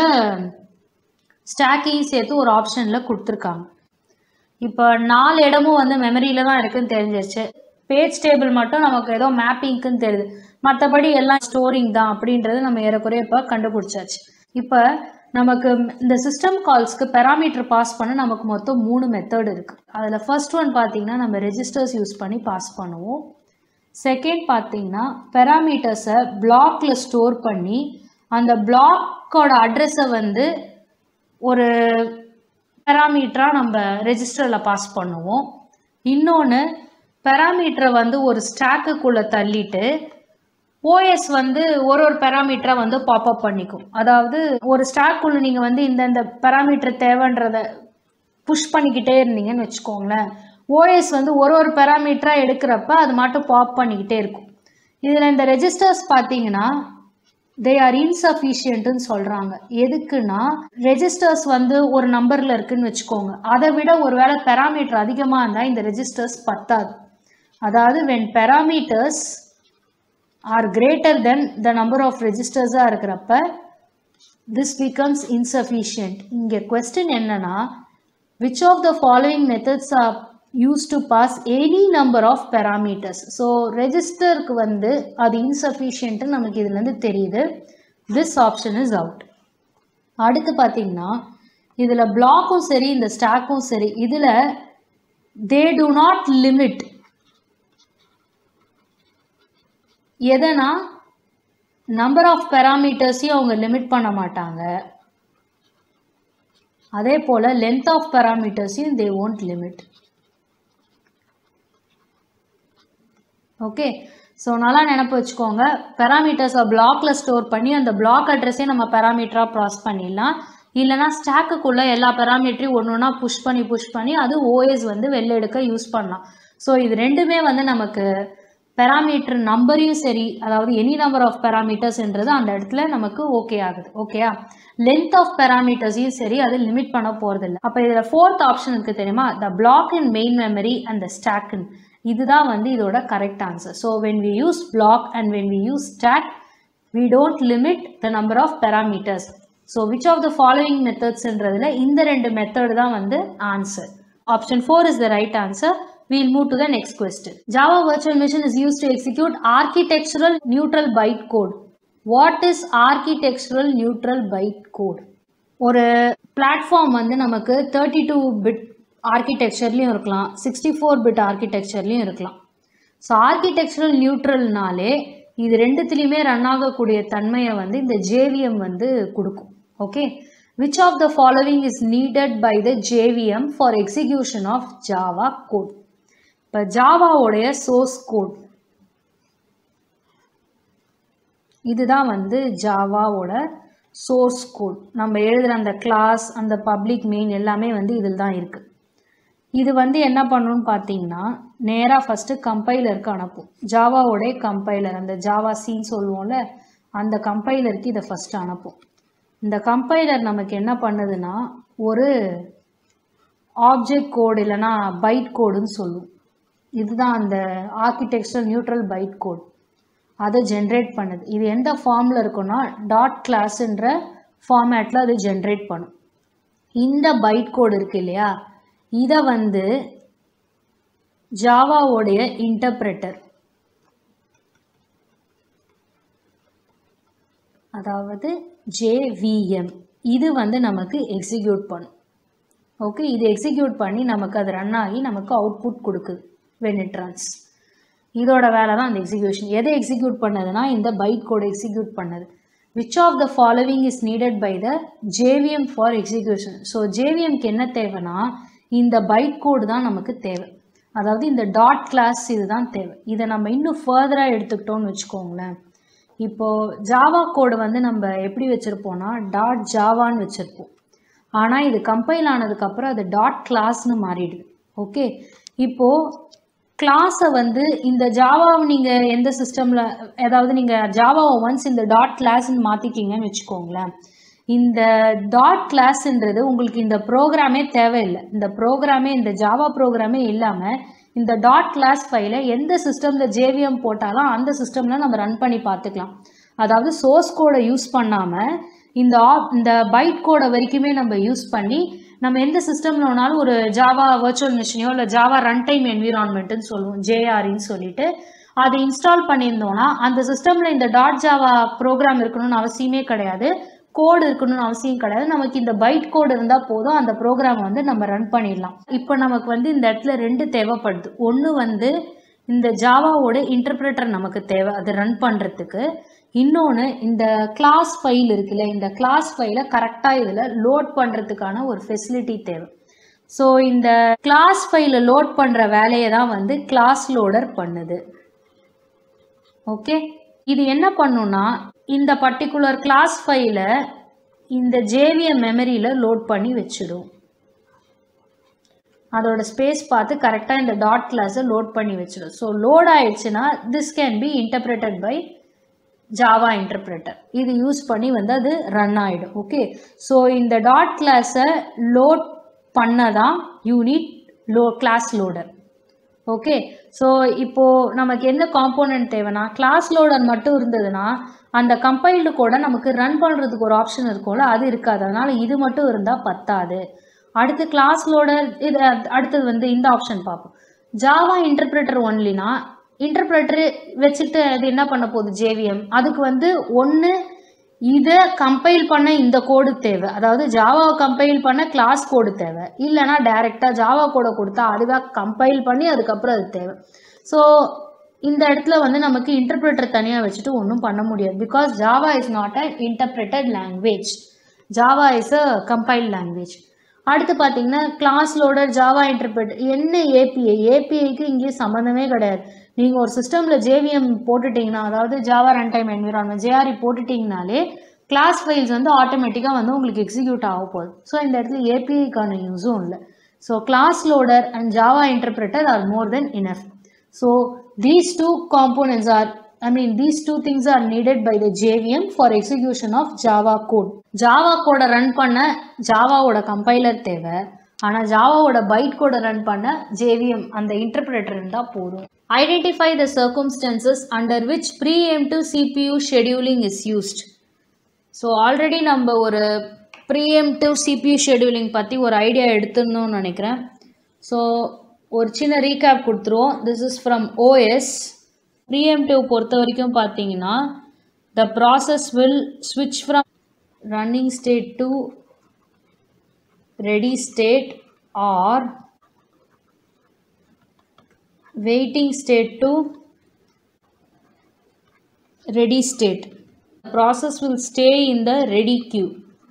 ஸ்டாக்கையும் சேர்த்து ஒரு ஆப்ஷனில் கொடுத்துருக்காங்க இப்போ நாலு இடமும் வந்து மெமரியில் தான் இருக்குன்னு தெரிஞ்சிருச்சு பேஜ் டேபிள் மட்டும் நமக்கு ஏதோ மேப்பிங்க்குன்னு தெரியுது மற்றபடி எல்லாம் ஸ்டோரிங் தான் அப்படின்றது நம்ம ஏறக்குறைய இப்போ கண்டுபிடிச்சாச்சு இப்போ நமக்கு இந்த சிஸ்டம் கால்ஸ்க்கு பெராமீட்டர் பாஸ் பண்ண நமக்கு மொத்தம் மூணு மெத்தட் இருக்குது அதில் ஃபர்ஸ்ட் ஒன் பார்த்தீங்கன்னா நம்ம ரெஜிஸ்டர்ஸ் யூஸ் பண்ணி பாஸ் பண்ணுவோம் செகண்ட் பார்த்தீங்கன்னா பெராமீட்டர்ஸை பிளாக்ல ஸ்டோர் பண்ணி அந்த பிளாக்கோட அட்ரஸை வந்து ஒரு பெராமீட்டராக நம்ம ரெஜிஸ்டரில் பாஸ் பண்ணுவோம் இன்னொன்று பெராமீட்டரை வந்து ஒரு ஸ்டாக்குக்குள்ளே தள்ளிட்டு ஓஎஸ் வந்து ஒரு ஒரு பெராமீட்டரை வந்து பாப்அப் பண்ணிக்கும் அதாவது ஒரு ஸ்டாக்குள்ள நீங்கள் வந்து இந்தந்த பெராமீட்டர் தேவைன்றத புஷ் பண்ணிக்கிட்டே இருந்தீங்கன்னு வச்சுக்கோங்களேன் ஓஎஸ் வந்து ஒரு ஒரு பெராமீட்டராக எடுக்கிறப்ப அது மட்டும் பாப் பண்ணிக்கிட்டே இருக்கும் இதில் இந்த ரெஜிஸ்டர்ஸ் பார்த்தீங்கன்னா தே ஆர் இன்சஃபிஷியன்ட்னு சொல்கிறாங்க எதுக்குன்னா ரெஜிஸ்டர்ஸ் வந்து ஒரு நம்பரில் இருக்குன்னு வச்சுக்கோங்க அதை விட ஒருவேளை பெராமீட்டர் அதிகமாக இருந்தால் இந்த ரெஜிஸ்டர்ஸ் பத்தாது அதாவது when parameters are greater than the number of ரெஜிஸ்டர்ஸாக இருக்கிறப்ப திஸ் பிகம்ஸ் இன்சஃபிஷியன்ட் இங்கே கொஸ்டின் என்னன்னா which of the following methods are used to pass any number of parameters so ரெஜிஸ்டருக்கு வந்து அது இன்சஃபிஷியன்ட்டு நமக்கு இதுலேருந்து தெரியுது திஸ் ஆப்ஷன் இஸ் அவுட் அடுத்து பார்த்தீங்கன்னா இதில் பிளாக்கும் சரி இந்த ஸ்டாக்கும் சரி இதில் தே டு நாட் லிமிட் எதனா நம்பர் ஆஃப் பெராமீட்டர்ஸையும் அவங்க லிமிட் பண்ண மாட்டாங்க அதே போல் லென்த் ஆஃப் பெராமீட்டர்ஸையும் they won't limit okay so நல்லா நினப்பு வச்சுக்கோங்க பெராமீட்டர்ஸை பிளாக்ல ஸ்டோர் பண்ணி அந்த பிளாக் அட்ரஸே நம்ம பெராமீட்டராக ப்ராஸ் பண்ணிடலாம் இல்லைனா ஸ்டாக்குக்குள்ளே எல்லா பெராமீட்டரையும் ஒன்று ஒன்றா புஷ் பண்ணி புஷ் பண்ணி அது ஓஎஸ் வந்து வெளில எடுக்க யூஸ் பண்ணலாம் ஸோ இது ரெண்டுமே வந்து நமக்கு பெராமீட்டர் நம்பரையும் சரி அதாவது எனி நம்பர் ஆஃப் பெராமீட்டர்ஸ்ன்றது அந்த இடத்துல நமக்கு ஓகே ஆகுது ஓகேயா லென்த் ஆஃப் பெராமீட்டர்ஸையும் சரி அது லிமிட் பண்ண போகிறதில்ல அப்போ இதில் ஃபோர்த் ஆப்ஷன் இருக்குது தெரியுமா the block in main memory and the stack இதுதான் வந்து இதோட correct answer so when we use block and when we use stack we don't limit the number of parameters ஸோ which of the following methodsன்றதுல இந்த ரெண்டு method தான் வந்து answer option four is the right answer we'll move to the next question java virtual machine is used to execute architectural neutral byte code what is architectural neutral byte code ஒரு platform வந்து நமக்கு thirty two bit ஆர்கிடெக்சர்லேயும் இருக்கலாம் sixty four bit ஆர்கிடெக்சர்லேயும் இருக்கலாம் so architectural நியூட்ரல்னாலே இது ரெண்டுத்துலேயுமே run ஆகக்கூடிய தன்மையை வந்து இந்த ஜேவிஎம் வந்து கொடுக்கும் okay which of the following is needed by the JVM for execution of Java code இப்போ ஜாவாவுடைய சோர்ஸ் கோட் இதுதான் வந்து ஜாவாவோட சோர்ஸ் கோட் நம்ம எழுதுகிற அந்த கிளாஸ் அந்த பப்ளிக் மெயின் எல்லாமே வந்து இதில் தான் இருக்குது இது வந்து என்ன பண்ணணும்னு பார்த்தீங்கன்னா நேராக ஃபஸ்ட்டு கம்பைலருக்கு அனுப்பும் ஜாவாவோடைய கம்பைலர் அந்த ஜாவா சீன் சொல்லுவோம்ல அந்த கம்பைலருக்கு இதை ஃபஸ்ட்டு அனுப்பும் இந்த கம்பைலர் நமக்கு என்ன பண்ணுதுன்னா ஒரு ஆப்ஜெக்ட் கோடு இல்லைன்னா பைட் கோடுன்னு சொல்லும் இதுதான் அந்த ஆர்கிடெக்சரல் நியூட்ரல் பைட் கோட் அதை ஜென்ரேட் பண்ணுது இது எந்த ஃபார்மில் இருக்குன்னா டாட் கிளாஸ்ன்ற ஃபார்மேட்டில் அது ஜென்ரேட் பண்ணும் இந்த பைட் கோட் இருக்கு இல்லையா இதை வந்து ஜாவாவோடைய இன்டர்பிரட்டர் அதாவது ஜேவிஎம் இது வந்து நமக்கு எக்ஸிக்யூட் பண்ணும் ஓகே இது எக்ஸிக்யூட் பண்ணி நமக்கு அது ரன் ஆகி நமக்கு அவுட்புட் கொடுக்குது வென் இட் ரன்ஸ் இதோட வேலை தான் அந்த எக்ஸிக்யூஷன் எதை எக்ஸிக்யூட் பண்ணதுன்னா இந்த பைட் கோட் எக்ஸிக்யூட் பண்ணது which of the following is needed by the JVM for execution so ஜேவிஎம்க்கு என்ன தேவைன்னா இந்த பைட் கோடு தான் நமக்கு தேவை அதாவது இந்த டாட் கிளாஸ் இதுதான் தேவை இதை நம்ம இன்னும் ஃபர்தராக எடுத்துக்கிட்டோம்னு வச்சுக்கோங்களேன் இப்போது ஜாவா கோடு வந்து நம்ம எப்படி வச்சுருப்போம்னா டாட் ஜாவான்னு வச்சுருப்போம் ஆனால் இது கம்பைல் ஆனதுக்கப்புறம் அது டாட் கிளாஸ்னு மாறிடுது ஓகே இப்போது கிளாஸை வந்து இந்த ஜாவாவை நீங்கள் எந்த சிஸ்டமில் அதாவது நீங்கள் ஜாவாவை ஒன்ஸ் இந்த டாட் கிளாஸ்ன்னு மாற்றிக்கிங்கன்னு வச்சுக்கோங்களேன் இந்த டாட் கிளாஸ்ன்றது உங்களுக்கு இந்த ப்ரோக்ராமே தேவையில்லை இந்த ப்ரோக்ராமே இந்த ஜாவா ப்ரோக்ராமே இல்லாமல் இந்த டாட் கிளாஸ் ஃபைலை எந்த சிஸ்டமில் ஜேவிஎம் போட்டாலும் அந்த சிஸ்டமில் நம்ம ரன் பண்ணி பார்த்துக்கலாம் அதாவது சோர்ஸ் கோடை யூஸ் பண்ணாமல் இந்த ஆப் இந்த பைட் கோடை வரைக்குமே நம்ம யூஸ் பண்ணி நம்ம எந்த சிஸ்டமில் வேணாலும் ஒரு ஜாவா வர்ச்சுவல் மிஷினையோ இல்லை ஜாவா ரன் டைம் என்விரான்மெண்ட்டுன்னு சொல்லுவோம் ஜேஆர்இன்னு சொல்லிட்டு அதை இன்ஸ்டால் பண்ணியிருந்தோம்னா அந்த சிஸ்டமில் இந்த டாட் ஜாவா ப்ரோக்ராம் இருக்கணும்னு அவசியமே கிடையாது கோடு இருக்கணும்னு அவசியம் கிடையாது நமக்கு இந்த பைட் கோடு இருந்தால் போதும் அந்த ப்ரோக்ராமை வந்து நம்ம ரன் பண்ணிடலாம் இப்போ நமக்கு வந்து இந்த இடத்துல ரெண்டு தேவைப்படுது ஒன்று வந்து இந்த ஜாவாவோட இன்டர்பிரேட்டர் நமக்கு தேவை அதை ரன் பண்ணுறதுக்கு இன்னொன்று இந்த கிளாஸ் ஃபைல் இருக்குல்ல இந்த கிளாஸ் ஃபைலை கரெக்டாக இதில் லோட் பண்ணுறதுக்கான ஒரு ஃபெசிலிட்டி தேவை ஸோ இந்த கிளாஸ் ஃபைலை லோட் பண்ணுற வேலையை தான் வந்து கிளாஸ் லோடர் பண்ணுது ஓகே இது என்ன பண்ணுன்னா இந்த பர்டிகுலர் கிளாஸ் ஃபைலை இந்த ஜேவிஎம் மெமரியில் லோட் பண்ணி வச்சிடும் அதோட ஸ்பேஸ் பார்த்து கரெக்டாக இந்த டாட் கிளாஸை லோட் பண்ணி வச்சிடும் ஸோ லோட் ஆயிடுச்சுன்னா this can be interpreted by Java interpreter இது யூஸ் பண்ணி வந்து அது ரன் ஆகிடும் ஓகே ஸோ இந்த டாட் கிளாஸை லோட் பண்ண தான் யூனிட் லோ கிளாஸ் லோடர் ஓகே ஸோ இப்போது நமக்கு எந்த காம்போனன்ட் தேவைன்னா கிளாஸ் லோடர் மட்டும் இருந்ததுன்னா அந்த கம்பைல்டு கூட நமக்கு ரன் பண்ணுறதுக்கு ஒரு ஆப்ஷன் இருக்கும்ல அது இருக்காது அதனால் இது மட்டும் இருந்தால் பத்தாது அடுத்து கிளாஸ் லோடர் இது அடுத்தது வந்து இந்த ஆப்ஷன் பார்ப்போம் ஜாவா இன்டர்பிரேட்டர் ஒன்லினா இன்டர்பிரேட்டர் வச்சுட்டு அது என்ன பண்ண போகுது ஜேவிஎம் அதுக்கு வந்து ஒன்று இதை கம்பைல் பண்ண இந்த கோடு தேவை அதாவது ஜாவாவை கம்பைல் பண்ண கிளாஸ் கோடு தேவை இல்லைனா டைரெக்டாக ஜாவா கோடை கொடுத்தா அதுவாக கம்பைல் பண்ணி அதுக்கப்புறம் அது தேவை ஸோ இந்த இடத்துல வந்து நமக்கு இன்டர்பிரேட்டர் தனியாக வச்சுட்டு ஒன்றும் பண்ண முடியாது because Java is not a interpreted language Java is a compiled language அடுத்து பார்த்தீங்கன்னா கிளாஸ் லோடர் ஜாவா இன்டர்பிரேட் என்ன ஏபிஐ ஏபிஐக்கு இங்கே சம்மந்தமே கிடையாது நீங்கள் ஒரு சிஸ்டமில் ஜேவிஎம் போட்டுட்டிங்கன்னா அதாவது Java run time environment JRE போட்டுட்டிங்கனாலே கிளாஸ் ஃபைல்ஸ் வந்து ஆட்டோமேட்டிக்காக வந்து உங்களுக்கு எக்ஸிக்யூட் ஆக போகுது ஸோ இந்த இடத்துல ஏபிஐக்கான யூஸும் இல்லை so class loader and Java interpreter are more than enough so these two components are I mean, these two things are needed by the JVM for execution of Java code. Java கோடை run பண்ண ஜாவாவோட compiler தேவை ஆனால் ஜாவாவோட byte கோடை run பண்ண JVM அந்த interpreter இருந்தால் போதும் identify the circumstances under which preemptive CPU scheduling is used so already நம்ம ஒரு ப்ரீஎம்டிவ் சிபியூ ஷெடியூலிங் பற்றி ஒரு ஐடியா எடுத்துருந்தோம்னு நினைக்கிறேன் ஸோ ஒரு சின்ன ரீகேப் கொடுத்துருவோம் this is from OS preemptive பொறுத்த வரைக்கும் பார்த்தீங்கன்னா த ப்ராசஸ் வில் ஸ்விட்ச் from running state to ready state or waiting state to ready state process will stay in the ready queue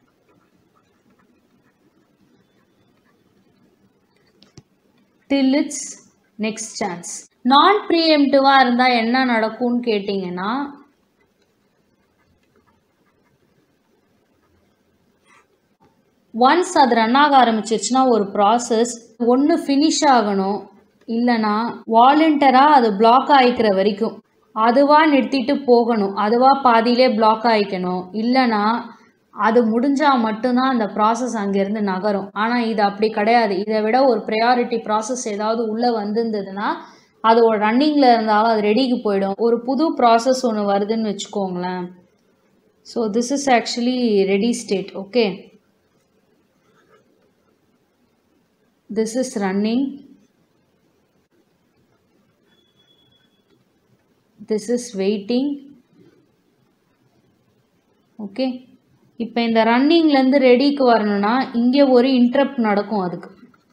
till its next chance நான் ப்ரீஎம்டிவாக இருந்தால் என்ன நடக்கும்னு கேட்டிங்கன்னா once அது ரன் ஆக ஆரம்பிச்சிருச்சுன்னா ஒரு ப்ராசஸ் ஒன்று ஃபினிஷ் ஆகணும் இல்லைனா வாலண்டராக அது பிளாக் ஆகிக்கிற வரைக்கும் அதுவாக நிறுத்திட்டு போகணும் அதுவாக பாதியிலே பிளாக் ஆகிக்கணும் இல்லைனா அது முடிஞ்சால் மட்டும்தான் அந்த ப்ராசஸ் அங்கேருந்து நகரும் ஆனால் இது அப்படி கிடையாது இதை விட ஒரு ப்ரையாரிட்டி ப்ராசஸ் ஏதாவது உள்ளே வந்திருந்ததுன்னா அது ஒரு ரன்னிங்கில் இருந்தாலும் அது ரெடிக்கு போயிடும் ஒரு புது ப்ராசஸ் ஒன்று வருதுன்னு வச்சுக்கோங்களேன் so this is actually ready state okay this is running this is waiting okay இப்போ இந்த ரன்னிங்லேருந்து ரெடிக்கு வரணும்னா இங்கே ஒரு இன்ட்ரப்ட் நடக்கும் அதுக்கு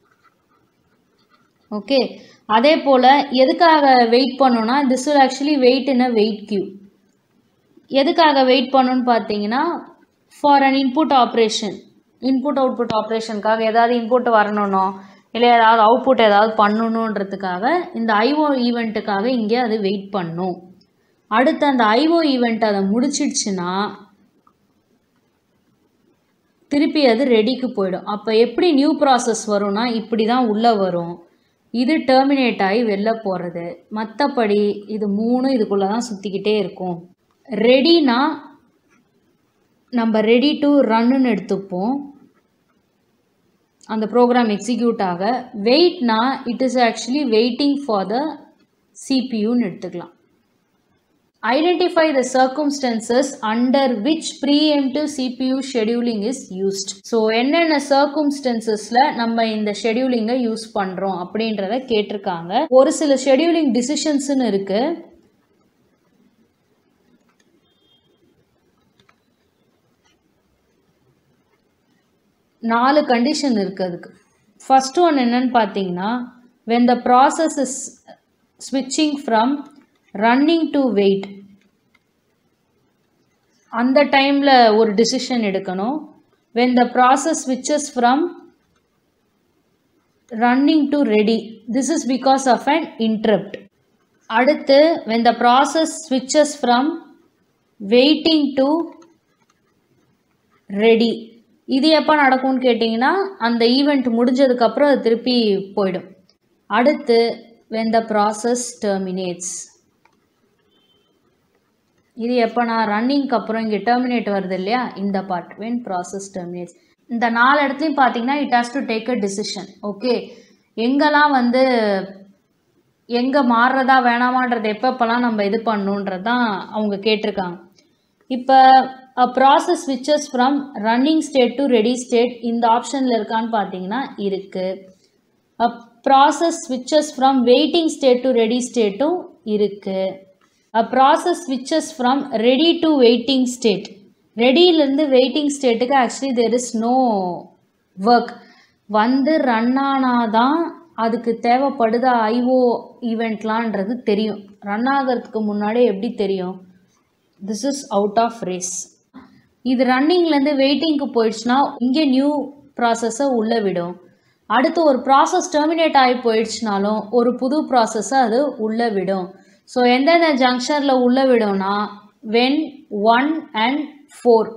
ஓகே அதே போல் எதுக்காக வெயிட் பண்ணோன்னா this will actually wait in a wait queue எதுக்காக வெயிட் பண்ணணும்னு பார்த்தீங்கன்னா for an input operation input output ஆப்ரேஷனுக்காக ஏதாவது இன்புட் வரணும்னோ இல்லை ஏதாவது அவுட்புட் ஏதாவது பண்ணணுன்றதுக்காக இந்த ஐஓ ஈவெண்ட்டுக்காக இங்கே அது வெயிட் பண்ணும் அடுத்து அந்த ஐஓ ஈவெண்ட் அதை முடிச்சிடுச்சுன்னா திருப்பி அது ரெடிக்கு போயிடும் அப்போ எப்படி நியூ ப்ராசஸ் வரும்னா இப்படி தான் உள்ளே வரும் இது டெர்மினேட் ஆகி வெளில போகிறது மற்றபடி இது மூணு இதுக்குள்ளே தான் சுற்றிக்கிட்டே இருக்கும் ரெடினா நம்ம ரெடி டு ரன்னுன்னு எடுத்துப்போம் அந்த ப்ரோக்ராம் எக்ஸிக்யூட் ஆக வெயிட்னா it is actually waiting for the சிபியூன்னு எடுத்துக்கலாம் identify the circumstances under which preemptive CPU scheduling is used so என்னென்ன சர்க்கும்ஸ்டன்சஸில் நம்ம இந்த ஷெடியூலிங்கை யூஸ் பண்ணுறோம் அப்படின்றத கேட்டிருக்காங்க ஒரு சில ஷெடியூலிங் டிசிஷன்ஸ்னு இருக்குது நாலு கண்டிஷன் இருக்குது அதுக்கு ஃபஸ்ட்டு ஒன்று என்னன்னு பார்த்தீங்கன்னா வென் த ப்ராசஸ் இஸ் ஸ்விட்சிங் ஃப்ரம் ரன்னிங் டு வெயிட் அந்த டைமில் ஒரு டிசிஷன் எடுக்கணும் வென் த ப்ராசஸ் ஸ்விட்சஸ் from running to ready this is because of an interrupt அடுத்து வென் த ப்ராசஸ் ஸ்விட்சஸ் ஃப்ரம் வெயிட்டிங் டு ரெடி இது எப்போ நடக்கும்னு கேட்டிங்கன்னா அந்த ஈவெண்ட் முடிஞ்சதுக்கப்புறம் அது திருப்பி போயிடும் அடுத்து வென் த ப்ராசஸ் டெர்மினேட்ஸ் இது எப்போ நான் ரன்னிங்க்கு அப்புறம் இங்கே டெர்மினேட் வருது இல்லையா இந்த பார்ட் வென் ப்ராசஸ் டெர்மினேட்ஸ் இந்த நாலு இடத்துலையும் பார்த்தீங்கன்னா it has to take a decision okay எங்கெல்லாம் வந்து எங்கே மாறுறதா வேணாமான்றது எப்பப்பெல்லாம் நம்ம இது பண்ணணுன்றது தான் அவங்க கேட்டிருக்காங்க இப்போ அ ப்ராசஸ் ஸ்விட்சஸ் from running state to ready state இந்த ஆப்ஷனில் இருக்கான்னு பார்த்தீங்கன்னா இருக்குது அ ப்ராசஸ் ஸ்விட்சஸ் from waiting state to ready ஸ்டேட்டும் இருக்குது அ ப்ராசஸ் ஸ்விட்சஸ் from ready to waiting state ரெடியிலேருந்து வெயிட்டிங் ஸ்டேட்டுக்கு actually there is no work வந்து ரன் ஆனாதான் அதுக்கு தேவைப்படுதா ஐஓ ஈவெண்ட்லான்றது தெரியும் ரன் ஆகிறதுக்கு முன்னாடி எப்படி தெரியும் this is out of race இது ரன்னிங்லேருந்து வெயிட்டிங்க்கு போயிடுச்சுன்னா இங்கே நியூ ப்ராசஸை உள்ளே விடும் அடுத்து ஒரு ப்ராசஸ் டெர்மினேட் ஆகி போயிடுச்சுனாலும் ஒரு புது ப்ராசஸை அது உள்ளே விடும் ஸோ எந்தெந்த ஜங்ஷனில் உள்ளே விடும்னா வென் ஒன் அண்ட் ஃபோர்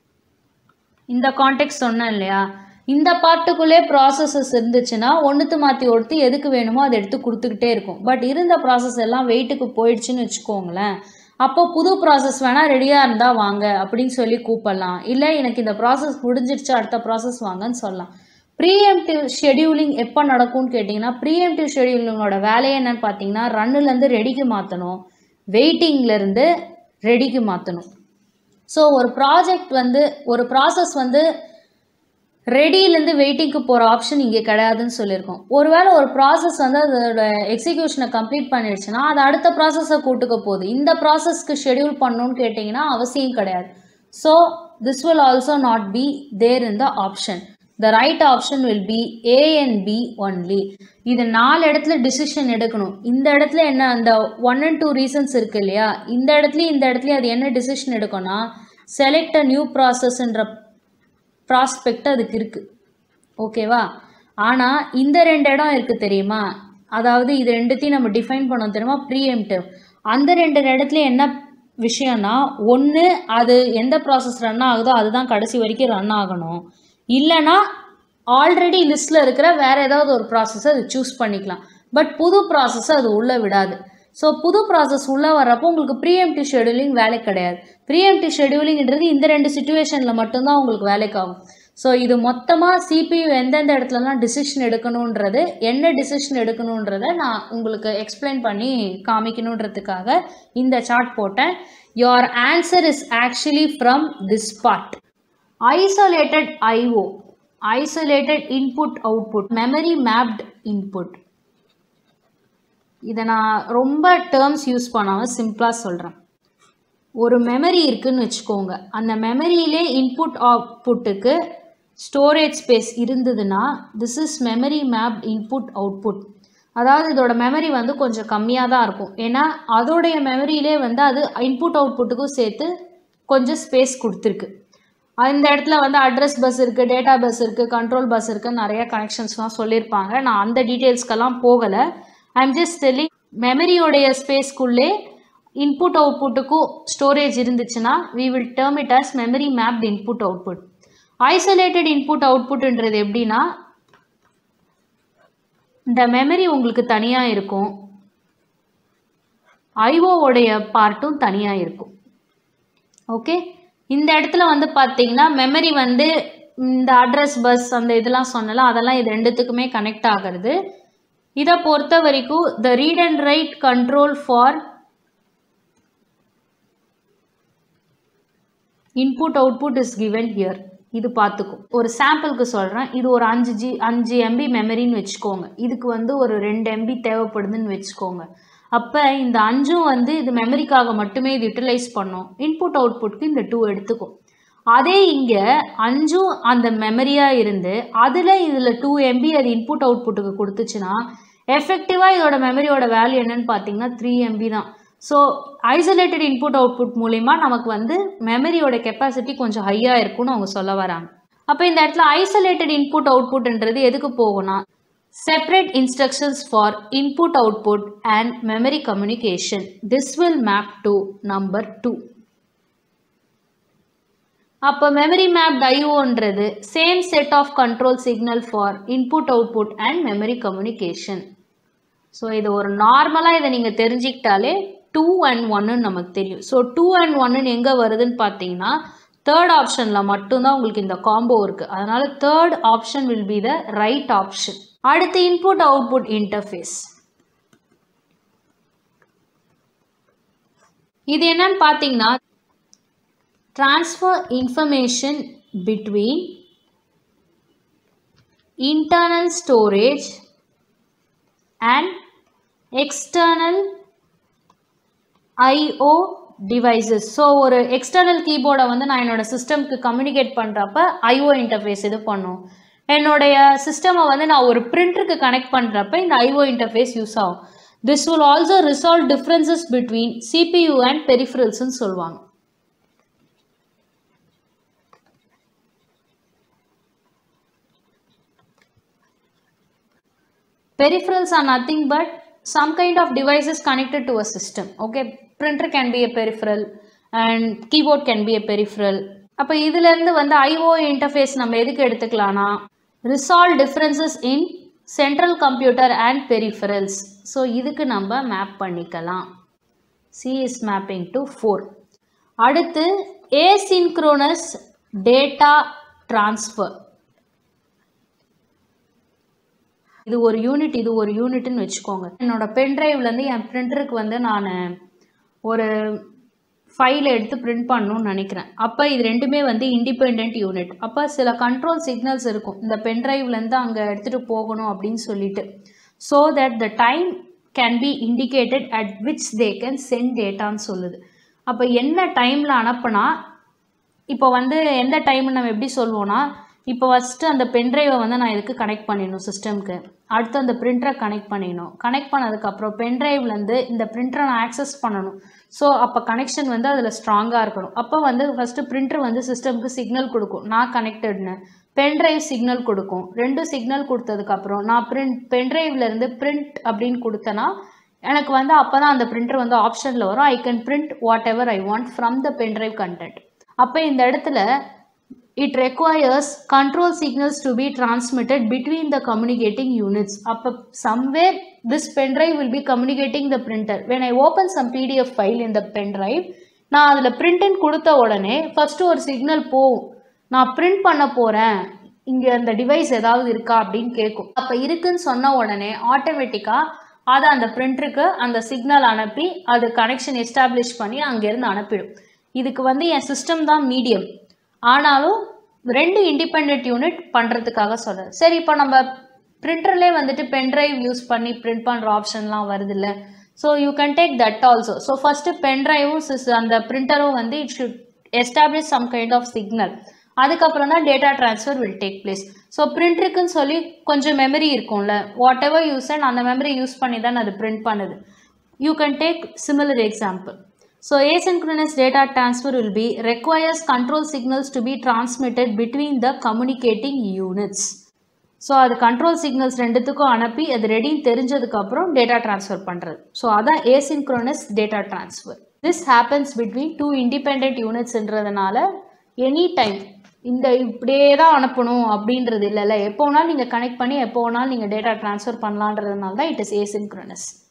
இந்த கான்டெக்ட் சொன்னேன் இல்லையா இந்த பாட்டுக்குள்ளே ப்ராசஸஸ் இருந்துச்சுன்னா ஒன்றுத்து மாற்றி ஒருத்து எதுக்கு வேணுமோ அதை எடுத்து கொடுத்துக்கிட்டே இருக்கும் பட் இருந்த ப்ராசஸ் எல்லாம் வெயிட்டுக்கு போயிடுச்சுன்னு வச்சுக்கோங்களேன் அப்போ புது ப்ராசஸ் வேணால் ரெடியாக இருந்தால் வாங்க அப்படின்னு சொல்லி கூப்பிடலாம் இல்லை எனக்கு இந்த ப்ராசஸ் முடிஞ்சிருச்சு அடுத்த ப்ராசஸ் வாங்கன்னு சொல்லலாம் ப்ரீஎம்டிவ் ஷெடியூலிங் எப்போ நடக்கும்னு கேட்டிங்கன்னா ப்ரீஎம்டிவ் ஷெடியூலிங்கோட வேலையை என்னன்னு பார்த்தீங்கன்னா ரன்னுலேருந்து ரெடிக்கு மாற்றணும் வெயிட்டிங்லேருந்து ரெடிக்கு மாற்றணும் ஸோ ஒரு ப்ராஜெக்ட் வந்து ஒரு ப்ராசஸ் வந்து ரெடியிலேருந்து வெயிட்டிங்க்கு போகிற ஆப்ஷன் இங்கே கிடையாதுன்னு சொல்லியிருக்கோம் ஒருவேளை ஒரு ப்ராசஸ் வந்து அதோட எக்ஸிக்யூஷனை கம்ப்ளீட் பண்ணிடுச்சுன்னா அது அடுத்த ப்ராசஸை கூட்டுக்க போகுது இந்த ப்ராசஸ்க்கு ஷெடியூல் பண்ணணும்னு கேட்டிங்கன்னா அவசியம் கிடையாது so this will also not be there in the option the right option will be A and B only இது நாலு இடத்துல டிசிஷன் எடுக்கணும் இந்த இடத்துல என்ன அந்த ஒன் அண்ட் டூ ரீசன்ஸ் இருக்கு இல்லையா இந்த இடத்துலையும் இந்த இடத்துலையும் அது என்ன டிசிஷன் எடுக்கணும்னா செலக்ட் அ நியூ ப்ராசஸ்ன்ற ப்ராஸ்பெக்ட் அதுக்கு இருக்குது ஓகேவா ஆனால் இந்த ரெண்டு இடம் இருக்குது தெரியுமா அதாவது இது ரெண்டுத்தையும் நம்ம டிஃபைன் பண்ணோம் தெரியுமா ப்ரீஎம்டிவ் அந்த ரெண்டு இடத்துல என்ன விஷயம்னா ஒன்று அது எந்த ப்ராசஸ் ரன் ஆகுதோ அதுதான் கடைசி வரைக்கும் ரன் ஆகணும் இல்லைனா ஆல்ரெடி லிஸ்ட்டில் இருக்கிற வேறு ஏதாவது ஒரு ப்ராசஸை அது சூஸ் பண்ணிக்கலாம் பட் புது ப்ராசஸை அது உள்ளே விடாது ஸோ புது ப்ராசஸ் உள்ளே வர்றப்போ உங்களுக்கு ப்ரீஎம்டிவ் ஷெடியூலிங் வேலை கிடையாது ப்ரீஎம்டிவ் ஷெடியூலிங்ன்றது இந்த ரெண்டு சுச்சுவேஷனில் மட்டும்தான் உங்களுக்கு வேலைக்கு ஆகும் ஸோ இது மொத்தமாக சிபியு எந்தெந்த இடத்துலலாம் டிசிஷன் எடுக்கணுன்றது என்ன டிசிஷன் எடுக்கணுன்றதை நான் உங்களுக்கு எக்ஸ்பிளைன் பண்ணி காமிக்கணுன்றதுக்காக இந்த சார்ட் போட்டேன் your answer is actually from this part isolated IO isolated input output memory mapped input இதை நான் ரொம்ப டேர்ம்ஸ் யூஸ் பண்ணாமல் சிம்பிளாக சொல்கிறேன் ஒரு மெமரி இருக்குன்னு வச்சுக்கோங்க அந்த மெமரியிலே இன்புட் அவுட்புட்டுக்கு ஸ்டோரேஜ் ஸ்பேஸ் இருந்ததுன்னா this is memory mapped input output அதாவது இதோட மெமரி வந்து கொஞ்சம் கம்மியாக தான் இருக்கும் ஏன்னா அதோடைய மெமரியிலே வந்து அது இன்புட் அவுட்புட்டுக்கும் சேர்த்து கொஞ்சம் ஸ்பேஸ் கொடுத்துருக்கு இந்த இடத்துல வந்து அட்ரஸ் பஸ் இருக்குது டேட்டா பஸ் இருக்குது கண்ட்ரோல் பஸ் இருக்குது நிறைய கனெக்ஷன்ஸ்லாம் சொல்லியிருப்பாங்க நான் அந்த டீட்டெயில்ஸ்க்கெல்லாம் போகலை ஐம் ஜஸ்ட் டெல்லிங் மெமரியோடைய ஸ்பேஸ்க்குள்ளே இன்புட் அவுட்புட்டுக்கும் ஸ்டோரேஜ் இருந்துச்சுன்னா we will term it as memory mapped input output isolated input அவுட்புட்ன்றது எப்படின்னா இந்த மெமரி உங்களுக்கு தனியாக இருக்கும் ஐஓவுடைய பார்ட்டும் தனியாக இருக்கும் ஓகே இந்த இடத்துல வந்து பார்த்தீங்கன்னா மெமரி வந்து இந்த அட்ரஸ் பஸ் அந்த இதெல்லாம் சொன்னல அதெல்லாம் இது ரெண்டுத்துக்குமே கனெக்ட் ஆகிறது இதை பொறுத்த வரைக்கும் the read and write control for input output is given here இது பார்த்துக்கும் ஒரு சாம்பிளுக்கு சொல்கிறேன் இது ஒரு அஞ்சு ஜி அஞ்சு எம்பி மெமரின்னு வச்சுக்கோங்க இதுக்கு வந்து ஒரு ரெண்டு எம்பி தேவைப்படுதுன்னு வச்சுக்கோங்க அப்போ இந்த அஞ்சும் வந்து இது மெமரிக்காக மட்டுமே இது யூட்டிலைஸ் பண்ணும் இன்புட் அவுட்புட்க்கு இந்த டூ எடுத்துக்கும் அதே இங்கே அஞ்சும் அந்த மெமரியாக இருந்து அதில் இதில் டூ எம்பி அது இன்புட் அவுட்புட்டுக்கு கொடுத்துச்சுன்னா எஃபெக்டிவாக இதோட மெமரியோட வேல்யூ என்னன்னு பார்த்தீங்கன்னா த்ரீ எம்பி தான் ஸோ ஐசோலேட்டட் இன்புட் அவுட்புட் மூலிமா நமக்கு வந்து மெமரியோட கெப்பாசிட்டி கொஞ்சம் ஹையாக இருக்கும்னு அவங்க சொல்ல வராங்க அப்போ இந்த இடத்துல ஐசோலேட்டட் இன்புட் அவுட்புட்ன்றது எதுக்கு போகும்னா separate instructions for input output and memory communication this will map to number two அப்போ மெமரி மேப் ஐஓன்றது same set of control signal for input output and memory communication so இது ஒரு நார்மலாக இதை நீங்கள் தெரிஞ்சுக்கிட்டாலே டூ அண்ட் ஒன்னு நமக்கு தெரியும் ஸோ டூ அண்ட் ஒன்னு எங்கே வருதுன்னு பார்த்தீங்கன்னா தேர்ட் ஆப்ஷனில் மட்டும்தான் உங்களுக்கு இந்த காம்போ இருக்குது அதனால் third option will be the right option அடுத்து இன்புட் அவுட்புட் இன்டர்ஃபேஸ் இது என்னன்னு பார்த்தீங்கன்னா transfer information between internal storage and external IO devices so ஒரு எக்ஸ்டர்னல் கீபோர்டை வந்து நான் என்னோட சிஸ்டம்க்கு கம்யூனிகேட் பண்ணுறப்ப ஐஓ இன்டர்ஃபேஸ் இது பண்ணும் என்னுடைய சிஸ்டமை வந்து நான் ஒரு பிரிண்டருக்கு கனெக்ட் பண்ணுறப்ப இந்த ஐஓ இன்டர்ஃபேஸ் யூஸ் ஆகும் this will also resolve differences between CPU and பெரிஃபரல்ஸ்னு சொல்லுவாங்க peripherals are nothing but some kind of devices connected to a system okay printer can be a peripheral and keyboard can be a peripheral அப்போ இதுலேருந்து வந்து IO interface நம்ம எதுக்கு எடுத்துக்கலாம்னா resolve differences in central computer and peripherals so இதுக்கு நம்ம map பண்ணிக்கலாம் C is mapping to four அடுத்து ஏசின்க்ரோனஸ் டேட்டா ட்ரான்ஸ்ஃபர் இது ஒரு யூனிட் இது ஒரு யூனிட்னு வச்சுக்கோங்க என்னோட பென்ட்ரைவ்லேருந்து என் பிரிண்டருக்கு வந்து நான் ஒரு ஃபைலை எடுத்து பிரிண்ட் பண்ணணும்னு நினைக்கிறேன் அப்போ இது ரெண்டுமே வந்து இண்டிபெண்ட் யூனிட் அப்போ சில கண்ட்ரோல் சிக்னல்ஸ் இருக்கும் இந்த பென்ட்ரைவ்லேருந்து அங்கே எடுத்துகிட்டு போகணும் அப்படின்னு சொல்லிட்டு so that the time can be indicated at which they can send டேட்டான்னு சொல்லுது அப்போ என்ன டைமில் அனுப்புனா இப்போ வந்து எந்த டைம்னு நம்ம எப்படி சொல்லுவோம்னா இப்போ ஃபஸ்ட்டு அந்த பென்ட்ரைவை வந்து நான் இதுக்கு கனெக்ட் பண்ணிடணும் சிஸ்டம்க்கு அடுத்து அந்த பிரிண்டரை கனெக்ட் பண்ணிடணும் கனெக்ட் பண்ணதுக்கப்புறம் பென்ட்ரைவ்லேருந்து இந்த பிரிண்டரை நான் ஆக்சஸ் பண்ணணும் ஸோ அப்போ கனெக்ஷன் வந்து அதில் ஸ்ட்ராங்காக இருக்கணும் அப்போ வந்து ஃபஸ்ட்டு பிரிண்டர் வந்து சிஸ்டம்க்கு சிக்னல் கொடுக்கும் நான் கனெக்டட்னு பென்ட்ரைவ் சிக்னல் கொடுக்கும் ரெண்டு சிக்னல் கொடுத்ததுக்கப்புறம் நான் பிரிண்ட் பென்ட்ரைவ்லேருந்து பிரிண்ட் அப்படின்னு கொடுத்தேன்னா எனக்கு வந்து அப்போ தான் அந்த பிரிண்டர் வந்து ஆப்ஷனில் வரும் I can print whatever I want from the pen drive content அப்போ இந்த இடத்துல it requires control signals to be transmitted between the communicating units. அப்போ somewhere this pen drive will be communicating the printer. When I open some PDF file in the pen drive, நான் அதில் பிரிண்ட்னு கொடுத்த உடனே first ஒரு signal போகும் நான் print பண்ண போகிறேன் இங்கே அந்த டிவைஸ் ஏதாவது இருக்கா அப்படின்னு கேட்கும் அப்போ இருக்குன்னு சொன்ன உடனே ஆட்டோமேட்டிக்காக அதை அந்த பிரிண்டருக்கு அந்த சிக்னல் அனுப்பி அது கனெக்ஷன் எஸ்டாப்ளிஷ் பண்ணி அங்கேருந்து அனுப்பிடும் இதுக்கு வந்து என் சிஸ்டம் தான் மீடியம் ஆனாலும் ரெண்டு இண்டிபெண்ட் யூனிட் பண்ணுறதுக்காக சொல்கிறேன் சரி இப்போ நம்ம பிரிண்டர்லேயே வந்துட்டு பென்ட்ரைவ் யூஸ் பண்ணி பிரிண்ட் பண்ணுற ஆப்ஷன்லாம் வருது இல்லை so you can take that also so first பென்ட்ரைவும் அந்த பிரிண்டரும் வந்து it should establish some kind of signal அதுக்கப்புறம் தான் data transfer will take place so பிரிண்டருக்குன்னு சொல்லி கொஞ்சம் மெமரி இருக்கும்ல வாட் எவர் யூஸ் அண்ட் அந்த மெமரி யூஸ் பண்ணி தான் அது பிரிண்ட் பண்ணுது you can take similar example so asynchronous data transfer will be requires control signals to be transmitted between the communicating units so அது கண்ட்ரோல் சிக்னல்ஸ் ரெண்டுத்துக்கும் அனுப்பி அது ரெடின்னு தெரிஞ்சதுக்கப்புறம் டேட்டா ட்ரான்ஸ்ஃபர் பண்ணுறது ஸோ அதான் asynchronous data transfer this happens between two independent யூனிட்ஸ்ன்றதுனால any time இந்த இப்படியே தான் அனுப்பணும் அப்படின்றது இல்லைல்ல எப்போ வேணாலும் நீங்கள் கனெக்ட் பண்ணி எப்போ வேணாலும் நீங்கள் டேட்டா ட்ரான்ஸ்ஃபர் பண்ணலான்றதுனால தான் இட் இஸ் asynchronous